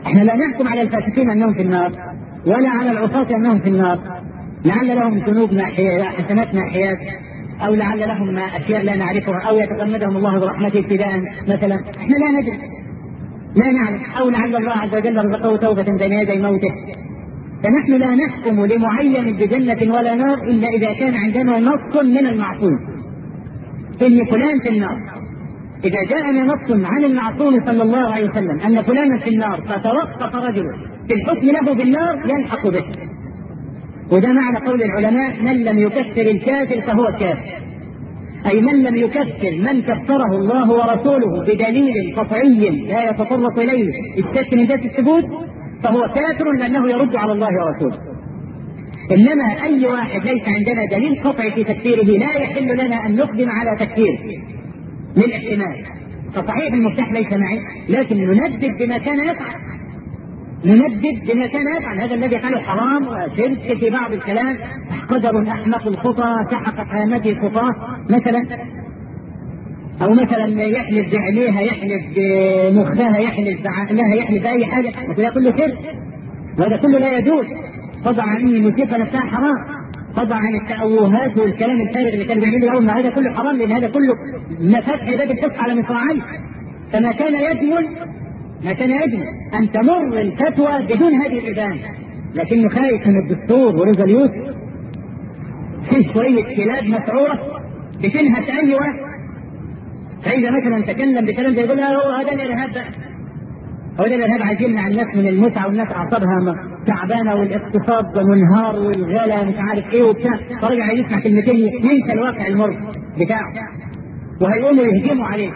B: احنا لا نحكم على الفاسقين انهم في النار ولا على العصاة انهم في النار لعل لهم ذنوب حسنات ناحيات او لعل لهم اشياء لا نعرفها او يتغمدهم الله برحمته ابتداء مثلا احنا لا ندري لا نعلم او لعل الله عز وجل رزقه توبه بين يدي موته فنحن لا نحكم لمعين بجنة ولا نار إلا إذا كان عندنا نص من المعصوم إن فلان في النار إذا جاءنا نص عن المعصوم صلى الله عليه وسلم أن فلانا في النار فتوقف رجل في الحكم له بالنار يلحق به وده معنى قول العلماء من لم يكفر الكافر فهو كافر أي من لم يكفر من كفره الله ورسوله بدليل قطعي لا يتطرق إليه الشك من ذات الثبوت فهو كافر لأنه يرد على الله ورسوله إنما أي واحد ليس عندنا دليل قطعي في تكفيره لا يحل لنا أن نقدم على تكفيره للاحتمال فصحيح المفتاح ليس معي لكن نندد بما كان يفعل نندد بما كان يفعل هذا الذي قاله حرام وشرك في بعض الكلام قدر احمق الخطى سحقت هامته خطاه مثلا او مثلا يحلف بعينيها يحلف بمخها يحلف بعقلها يحلف باي حاجه وده كله شرك وهذا كله لا يجوز طبعا عن الموسيقى نفسها حرام طبعا عن التأوهات والكلام الفارغ اللي كانوا بيعملوا يوم هذا كله حرام لان هذا كله مفاتح باب الفقه على مصراعيه فما كان يجمل ما كان يجمل ان تمر الفتوى بدون هذه الابان لكنه خايف من الدستور وريزوليوشن في شويه كلاب مسعوره بتنهك اي واحد فاذا مثلا تكلم بكلام زي يقول هو هذا الارهاب بقى هو ده الارهاب عايز يمنع الناس من المتعه والناس اعصابها تعبانه والاقتصاد منهار والغلا مش عارف ايه وبتاع فرجع يسمع كلمتين ينسى الواقع المر بتاعه وهيقوموا يهجموا عليه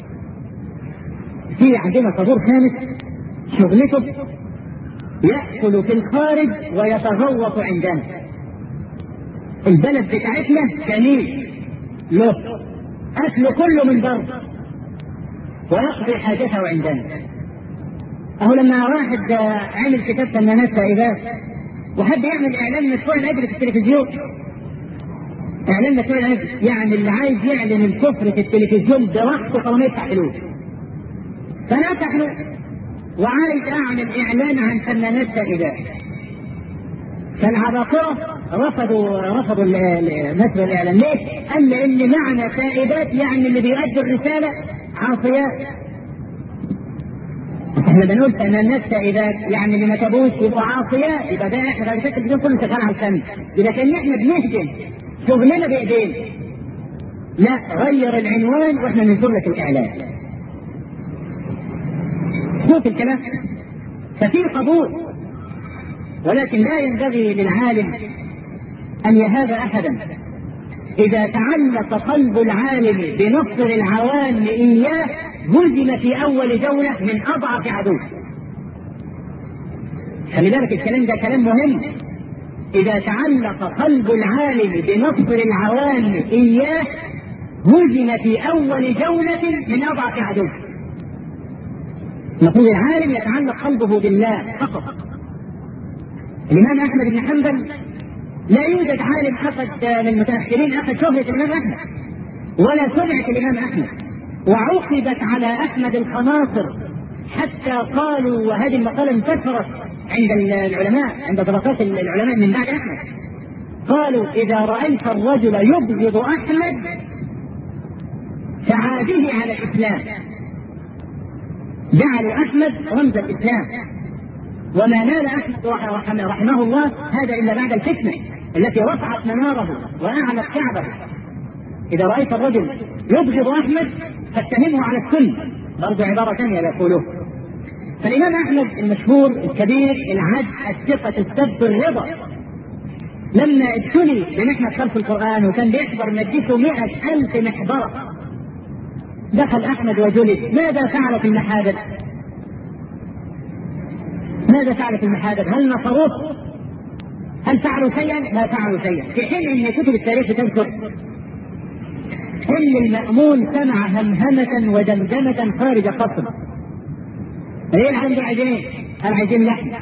B: في عندنا طابور خامس شغلته يأكل في الخارج ويتغوط عندنا البلد بتاعتنا كنيس له أكله كله من بره ويقضي حاجته عندنا أهو لما واحد عمل كتاب فنانات سائبات وحد يعمل إعلان مشروع الأجر في التلفزيون إعلان مشروع الأجر يعني اللي عايز يعلن الكفر في التلفزيون براحته طالما يدفع فلوس فأنا أفتح له وعايز أعمل إعلان عن فنانات سائبات فالعباقرة رفضوا رفضوا نشر الاعلان ليه؟ قال لان معنى سائبات يعني اللي بيؤدي الرساله عاصيات احنا بنقول ان الناس سائبات يعني اللي ما تابوش يبقوا عاصيات يبقى ده احنا بعد كده التلفزيون كله شغال على الفن يبقى كان احنا بنهجم شغلنا بايدينا لا غير العنوان واحنا ننشر لك الاعلان شوف الكلام ففي قبول ولكن لا ينبغي للعالم أن يهاب أحدا إذا تعلق قلب العالم بنصر العوام إياه هزم في أول جولة من أضعف عدو خلي بالك الكلام ده كلام مهم إذا تعلق قلب العالم بنصر العوام إياه هزم في أول جولة من أضعف عدو المفروض العالم يتعلق قلبه بالله فقط الإمام أحمد بن حنبل لا يوجد عالم أخذ من المتأخرين أخذ شهرة الإمام أحمد ولا سمعة الإمام أحمد وعوقبت على أحمد الخناصر حتى قالوا وهذه المقالة انتشرت عند العلماء عند طبقات العلماء من بعد أحمد قالوا إذا رأيت الرجل يبغض أحمد فعاده على الإسلام جعلوا أحمد رمز الإسلام وما نال احمد رحمه, رحمه الله هذا الا بعد الفتنه التي رفعت مناره واعلت كعبه اذا رايت الرجل يبغض احمد فاتهمه على السنه برضه عباره ثانيه يقولوه فالامام احمد المشهور الكبير العد الثقه السب الرضا لما ابتلي بمحنة خلف القرآن وكان بيحضر مجلسه مئة ألف محبرة دخل أحمد وجلد ماذا فعلت المحابر؟ ماذا فعلت المحابر؟ هل نصروه؟ هل فعلوا شيئا؟ لا فعلوا شيئا، في حين ان كتب التاريخ تذكر ان المأمون سمع همهمة ودمدمة خارج القصر. ايه اللي عنده عايزين ايه؟ قال عايزين لحم.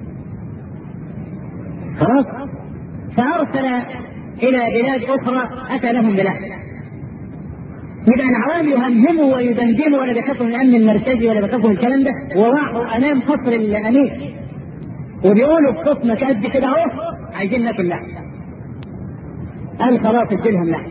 B: خلاص؟ فأرسل إلى بلاد أخرى أتى لهم بلحم. يبقى العوام يهمهموا ويدندنوا ولا بيخافوا من الامن المركزي ولا بيخافوا من الكلام ده وراحوا امام قصر الامير وبيقولوا بصوت قد كده اهو عايزين ناكل لحم قال خلاص اديلهم لحم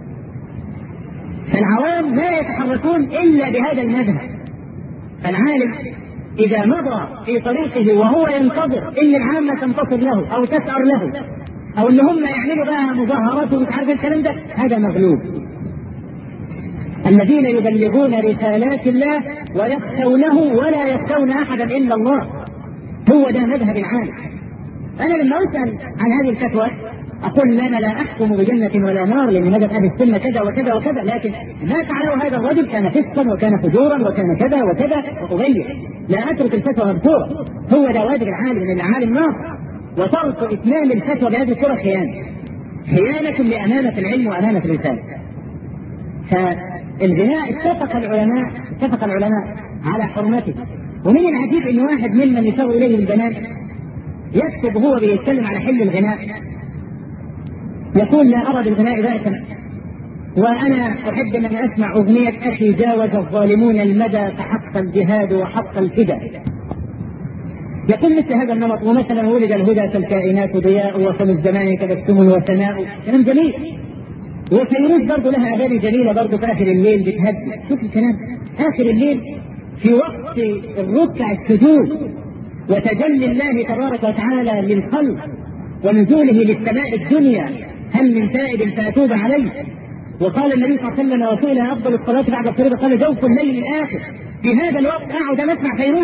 B: فالعوام لا يتحركون الا بهذا المذهب فالعالم اذا مضى في طريقه وهو ينتظر ان العامه تنتصر له او تسعر له او ان هم يعملوا بقى مظاهرات ومش عارف الكلام ده هذا مغلوب الذين يبلغون رسالات الله ويخشونه ولا يخشون احدا الا الله هو ده مذهب العالم انا لما اسال عن هذه الفتوى اقول لا انا لا احكم بجنه ولا نار لان مذهب اهل السنه كذا وكذا وكذا لكن ما فعله هذا الرجل كان فسقا وكان فجورا وكان كذا وكذا وابين لا اترك الفتوى مذكوره هو ده واجب العالم ان العالم ناصر وترك اتمام الفتوى بهذه الصوره خيانه خيانه لامانه العلم وامانه الرساله فالغناء اتفق العلماء اتفق العلماء على حرمته ومن العجيب ان واحد ممن يشار اليه البنات يكتب هو بيتكلم على حل الغناء يقول لا ارى بالغناء بأسا وانا احب ان اسمع اغنيه اخي جاوز الظالمون المدى فحق الجهاد وحق الفدا يقول مثل هذا النمط ومثلا ولد الهدى كالكائنات ضياء وفم الزمان تبسم وثناء كلام جميل وفيروز برضه لها اغاني جميله برضه في اخر الليل بتهدي شوف الكلام اخر الليل في وقت الركع السجود وتجلي الله تبارك وتعالى للخلق ونزوله للسماء الدنيا هل من تائب فاتوب عليه وقال النبي صلى الله عليه وسلم وسئل افضل الصلاه بعد الفريضه قال جوف الليل الاخر في هذا الوقت اقعد اسمع فيروز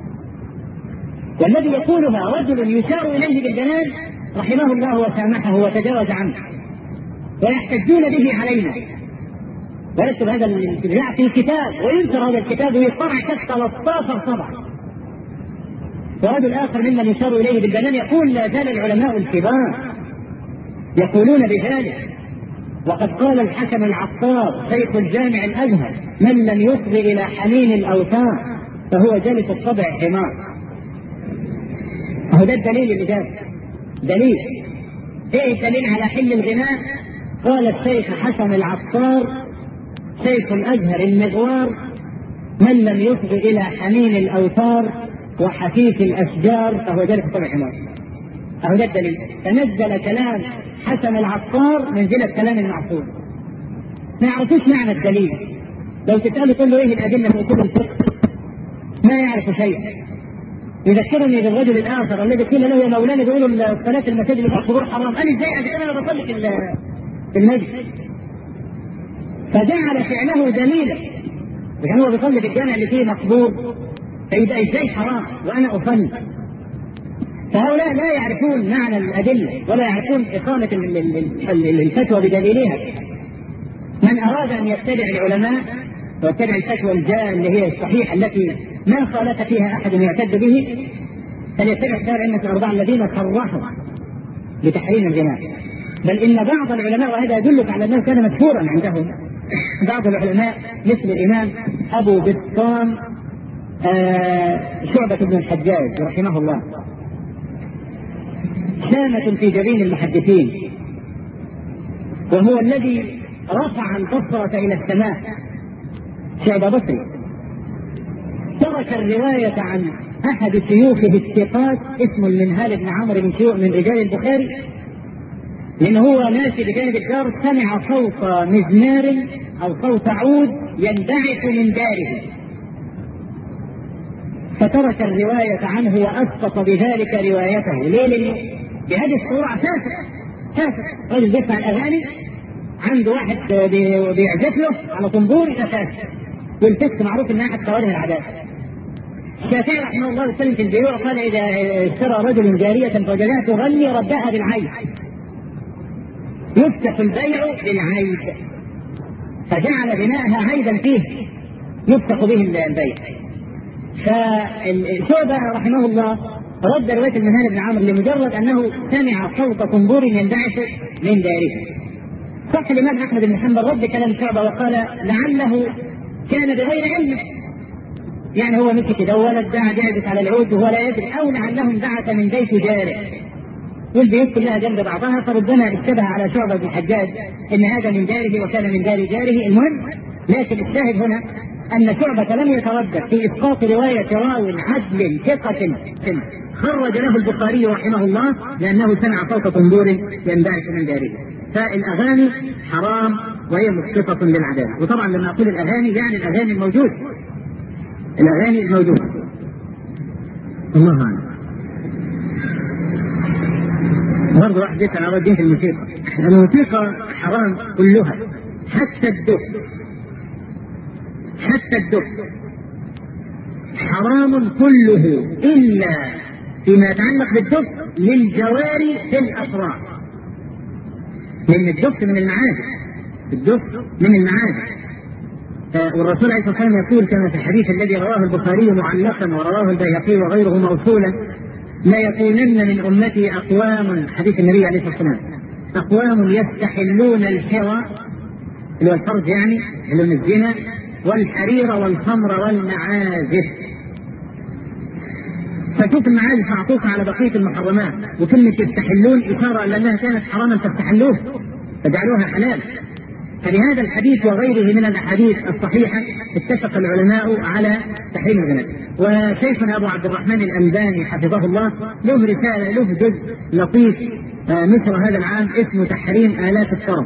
B: والذي يقولها رجل يشار اليه بالجنان رحمه الله وسامحه وتجاوز عنه ويحتجون به علينا ويكتب هذا الاستبداع في كتاب وينشر هذا الكتاب ويطبع كف 13 طبعه ورجل اخر ممن يشار اليه بالبنان يقول لا زال العلماء الكبار يقولون بذلك وقد قال الحكم العطار شيخ الجامع الازهر من لم يصغ الى حنين الاوثان فهو جلس الطبع حمار هو ده الدليل اللي جاب دليل ايه الدليل على حل الغناء قال الشيخ حسن العطار شيخ الازهر المغوار من لم يصغ الى حنين الاوتار وحفيف الاشجار فهو ذلك طبع حمار اهو ده الدليل فنزل كلام حسن العطار منزلة كلام المعصوم ما يعرفوش معنى الدليل لو تسأله تقول له ايه الأدلة في أصول الفقه ما يعرف شيئا يذكرني بالرجل الآخر الذي قيل له يا مولانا بيقولوا الصلاة المساجد الحضور حرام قال ازاي انا بصلي في المسجد فجعل فعله دليلا لكن هو بيصلي في الجامع اللي فيه مقبور فيبقى ازاي حرام وانا اصلي فهؤلاء لا يعرفون معنى الادله ولا يعرفون اقامه الفتوى بدليلها من اراد ان يتبع العلماء ويتبع الفتوى الجاء اللي هي الصحيحه التي ما خالف فيها احد يعتد به فليتبع كتاب الائمه الاربعه الذين صرحوا بتحريم الغناء بل ان بعض العلماء وهذا يدلك على انه كان مشهورا عندهم بعض العلماء مثل الامام ابو بسطام آه شعبة بن الحجاج رحمه الله شامة في جبين المحدثين وهو الذي رفع البصرة إلى السماء شعبة بصري ترك الرواية عن أحد شيوخه الثقات اسمه المنهال بن عمرو بن شيوخ من رجال البخاري لأن هو ماشي بجانب الدار سمع صوت مزمار أو صوت عود ينبعث من داره فترك الرواية عنه وأسقط بذلك روايته ليه؟ لأنه بهذه الصورة فاسق فاسق رجل بيسمع الأغاني عنده واحد بيعزف له على طنبور يبقى فاسق والفسق معروف إنها أحد كوارث العادات الشافعي رحمه الله وسلم في البيوع قال إذا اشترى رجل جارية فوجدها تغني ردها بالعين يفتح البيع بالعيب فجعل بناءها عيبا فيه يفتح به البيع فشعبة رحمه الله رد رواية المنهال بن عمرو لمجرد أنه سمع صوت طنبور ينبعث من داره صح الإمام أحمد بن حنبل رد كلام شعبة وقال لعله كان بغير علم يعني هو مسك كده ولد دعا جاهز على العود وهو لا يدري أو لعله انبعث من بيت جاره والبيوت كلها جنب بعضها فربما اشتبه على شعبة بن الحجاج ان هذا من داره وكان من دار جاره المهم لكن الشاهد هنا ان شعبة لم يتردد في اسقاط رواية راو عدل ثقة خرج له البخاري رحمه الله لانه سمع صوت طنبور ينبعث من داره فالاغاني حرام وهي مسقطة للعدالة وطبعا لما اقول الاغاني يعني الاغاني الموجود الاغاني الموجودة الله اعلم برضه واحد يسأل عن في الموسيقى الموسيقى حرام كلها حتى الدف حتى الدف حرام كله إلا فيما يتعلق بالدف للجواري في الأفراح لأن الدف من المعادن الدف من المعادن آه، والرسول عليه الصلاه والسلام يقول كما في الحديث الذي رواه البخاري معلقا ورواه البيهقي وغيره موصولا لا يكونن من امتي اقوام حديث النبي عليه الصلاه والسلام اقوام يستحلون الحرى اللي هو الفرج يعني يحلون الزنا والحرير والخمر والمعازف فشوف المعازف معطوفة على بقية المحرمات وكلمة يستحلون إشارة إلى أنها كانت حراما فاستحلوه فجعلوها حلال فلهذا الحديث وغيره من الاحاديث الصحيحه اتفق العلماء على تحريم الغناء وشيخنا ابو عبد الرحمن الالباني حفظه الله له رساله له جزء لطيف آه، نشر هذا العام اسمه تحريم الات الطرب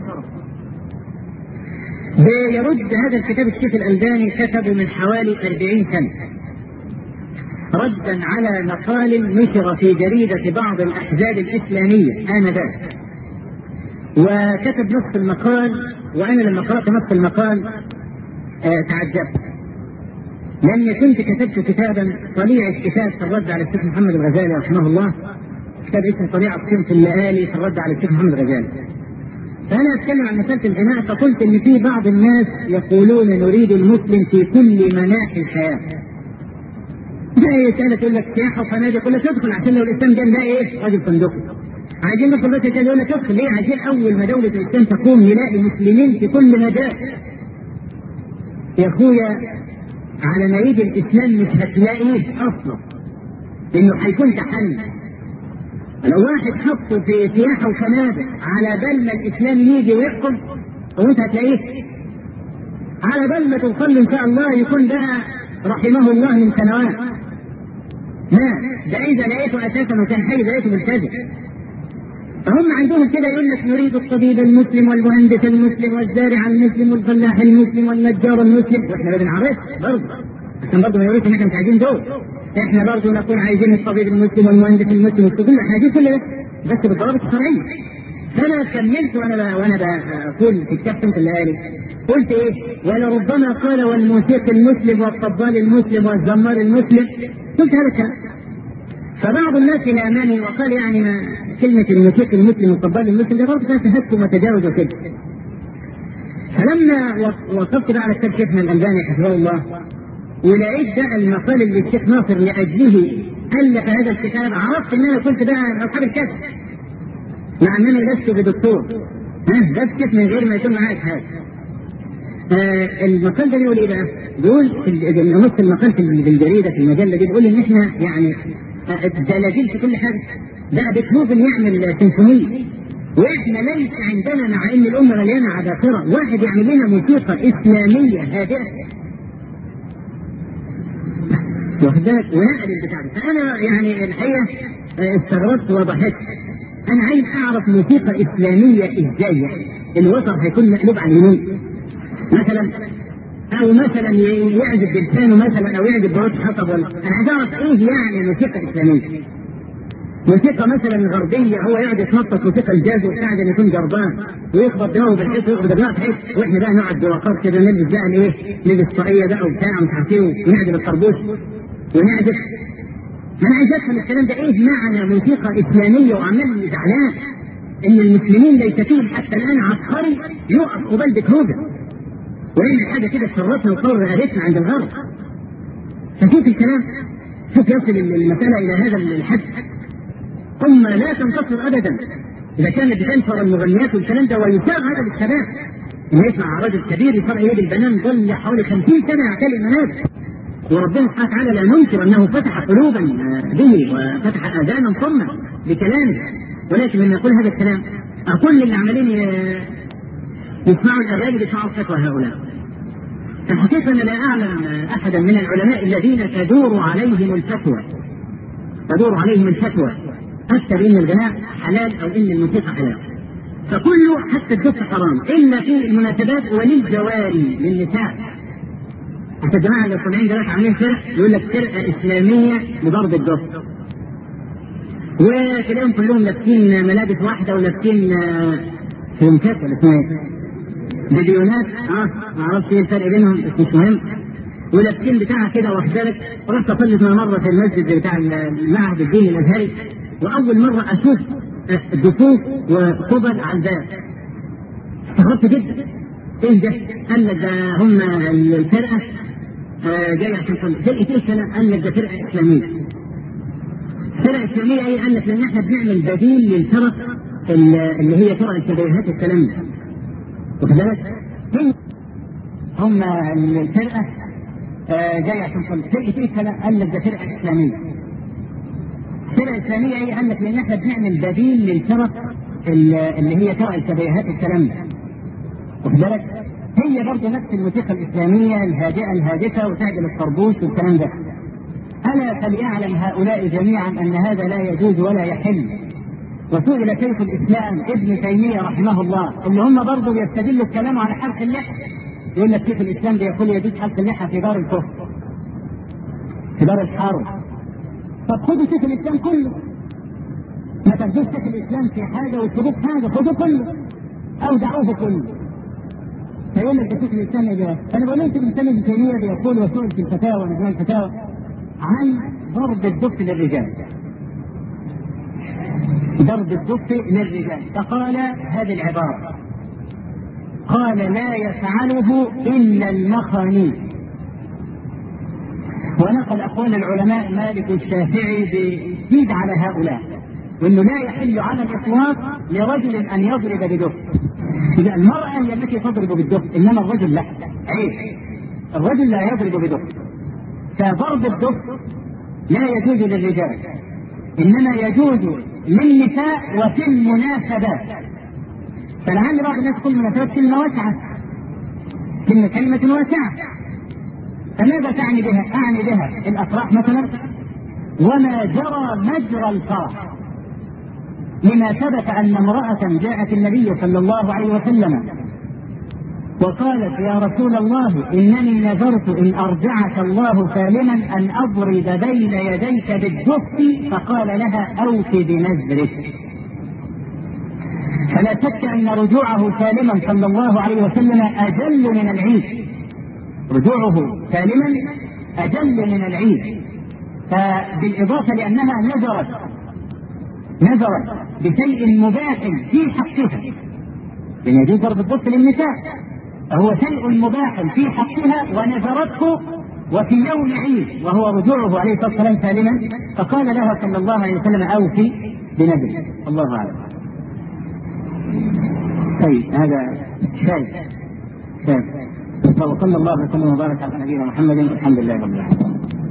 B: بيرد هذا الكتاب الشيخ الألباني كتبه من حوالي 40 سنة ردا على مقال نشر في جريدة بعض الأحزاب الإسلامية آنذاك وكتب نصف المقال وأنا لما قرأت نصف المقال آه تعجبت لأني كنت كتبت كتابا طليع الكتاب في الرد على الشيخ محمد الغزالي رحمه الله كتاب اسمه طليع الصنف الليالي في الرد على الشيخ محمد الغزالي فأنا أتكلم عن مسألة الغناء فقلت إن في بعض الناس يقولون نريد المسلم في كل مناحي الحياة. زي سنة تقول لك سياحة وفنادق يقول لك ادخل عشان لو الإسلام قال لا إيه راجل صندوقي. عايزين ندخل بس كده يقول لك ادخل ليه؟ عايزين أول ما دولة الإسلام تقوم نلاقي مسلمين في كل مجال. يا أخويا على ما يجي الإسلام مش هتلاقيه أصلا. لأنه هيكون تحلي لو واحد حطه في سياحه وفنادق على بال ما الاسلام يجي ويحكم وانت هتلاقيه على بال ما توصل ان شاء الله يكون بقى رحمه الله من سنوات لا ده اذا لقيته اساسا وكان حي لقيته ملتزم فهم عندهم كده يقول لك نريد الطبيب المسلم والمهندس المسلم والزارع المسلم والفلاح المسلم والنجار المسلم واحنا ما بنعرفش برضه عشان برضه ما يقولوش ان احنا مش عايزين دول احنا برضه نكون عايزين الطبيب المسلم والمهندس المسلم كل عايزين كل ده بس بالضوابط الشرعيه فانا كملت وانا وانا بقول في كتاب سنه الليالي قلت ايه ولربما قال والموسيقي المسلم والطبال المسلم والزمار المسلم قلت هذا الكلام فبعض الناس لاماني وقال يعني ما كلمه الموسيقي المسلم والطبال المسلم ده برضه كان تهكم وتجاوز وكده فلما وقفت بقى على كتاب شيخنا الالباني حفظه الله ولقيت بقى المقال اللي الشيخ ناصر لاجله الف هذا الكتاب عرفت ان انا كنت بقى من اصحاب الكتب مع انني لست بدكتور ها بكتب من غير ما يكون معايا حاجه آه المقال ده بيقول ايه بقى؟ بيقول في نص المقال في الجريده في المجله دي بيقول ان احنا يعني دلاجيل في كل حاجه بقى بيتهوفن يعمل سيمفونيه واحنا ليس عندنا مع ان الامه مليانه عباقره واحد يعمل لنا موسيقى اسلاميه هادئه واخد بالك ونقل البتاع ده فانا يعني الحقيقه استغربت وضحكت انا عايز اعرف موسيقى اسلاميه ازاي يعني الوتر هيكون مقلوب على اليمين مثلا او مثلا يعزف بلسانه مثلا او يعزف بروت حطب ولا انا عايز اعرف ايه يعني موسيقى اسلاميه موسيقى مثلا غربيه هو يقعد يتنطط موسيقى الجاز وبتاع ده يكون جربان ويخبط دماغه بالحيط ويخبط دماغه بالحيط واحنا بقى نقعد بوقار كده نلبس بقى الايه؟ نلبس طاقيه بقى وبتاع مش عارف ايه ونعزف الخربوش ونعزف انا عايز افهم الكلام ده ايه معنى موسيقى اسلاميه وعمال زعلان ان المسلمين ليس فيهم حتى الان عبقري يقف قبال بيتهوفن ويعمل حاجه كده تشرفنا وتطور رقبتنا عند الغرب فشوف الكلام شوف يصل المساله الى هذا الحد ثم لا تنتصر ابدا اذا كانت بتنشر المغنيات والكلام ده ويثار هذا للشباب انه يسمع رجل كبير يصير ايد البنان ظل حوالي 50 سنه يعتلي المنازل وربنا سبحانه وتعالى لا ننكر انه فتح قلوبا به وفتح اذانا صما بكلامه ولكن لما يقول هذا الكلام كل اللي عمالين يسمعوا الاغاني بيسمعوا فتوى هؤلاء الحقيقة أنا لا أعلم أحدا من العلماء الذين تدور عليهم الفتوى تدور عليهم الفتوى أكثر إن الغناء حلال أو إن الموسيقى حلال فكله حتى الدف حرام إلا في المناسبات وللجواري للنساء حتى الجماعة اللي طالعين دلوقتي عاملين فرق يقول لك فرقة إسلامية لضرب الدف وتلاقيهم كلهم لابسين ملابس واحدة ولابسين فيونكات ولا اسمها ايه؟ فيديونات اه ما اعرفش ايه الفرق بينهم بس مش مهم ولابسين بتاعها كده واخد بالك رحت صليت مره في المسجد بتاع المعهد الديني الازهري واول مره اشوف دفوف وقبل على الباب استغربت جدا ايه ده؟ قال لك ده هم الفرقه آه جاي عشان تصلي فرقه ايه الكلام؟ قال لك ده فرقه اسلاميه فرقه اسلاميه ايه؟ قال لك لان احنا بنعمل بديل للفرق اللي هي فرق الشبيهات الكلام ده واخد بالك؟ هم الفرقه آه جاي عشان تصلي فرقه ايه الكلام؟ قال لك ده فرقه اسلاميه فرقه اسلاميه ايه؟ قال لك لان احنا بنعمل بديل للفرق اللي هي فرق الشبيهات الكلام ده واخد بالك؟ هي برضه نفس الموسيقى الاسلاميه الهادئه الهادفه وتعجل الطربوش والكلام ده. الا فليعلم هؤلاء جميعا ان هذا لا يجوز ولا يحل. وسئل شيخ الاسلام ابن تيميه رحمه الله اللي هم برضه بيستدلوا الكلام على حلق اللحى. يقول لك شيخ الاسلام بيقول يجوز حلق اللحى في دار الكفر. في دار الحرب. طب خذوا شيخ الاسلام كله. ما تاخدوش شيخ الاسلام في حاجه وتسيبوه في حاجه، خذوا كله. او دعوه كله. فيقول لك ده شيخ الاسلام ايه انا بقول لك الانسان ابن تيميه بيقول وسئل في الفتاوى مجموع الفتاوى عن ضرب الدف للرجال ضرب الدف للرجال فقال هذه العباره قال لا يفعله الا المخانيق ونقل اقوال العلماء مالك الشافعي بيزيد على هؤلاء وانه لا يحل على الاطلاق لرجل ان يضرب بدف إذا المرأة هي التي تضرب بالدف إنما الرجل لا عيب الرجل لا يضرب بدف فضرب الدف لا يجوز للرجال إنما يجوز للنساء وفي المناسبات فلعل بعض الناس تقول مناسبات كلمة واسعة كلمة كلمة واسعة فماذا تعني بها؟ أعني بها الأفراح مثلا وما جرى مجرى الفرح لما ثبت ان امراه جاءت النبي صلى الله عليه وسلم وقالت يا رسول الله انني نذرت ان ارجعك الله سالما ان اضرب بين يديك بالدف فقال لها اوف بنذرك فلا شك ان رجوعه سالما صلى الله عليه وسلم اجل من العيد رجوعه سالما اجل من العيد فبالاضافه لانها نذرت نذرت بشيء مباح في حقها لأن يجوز ضرب الدف للنساء فهو شيء مباح في حقها ونذرته وفي يوم عيد وهو رجوعه عليه الصلاه والسلام سالما فقال لها صلى الله عليه وسلم اوفي بنذرك الله اعلم. طيب هذا شاذ شاذ وصلى الله وسلم وبارك على نبينا محمد والحمد لله رب العالمين.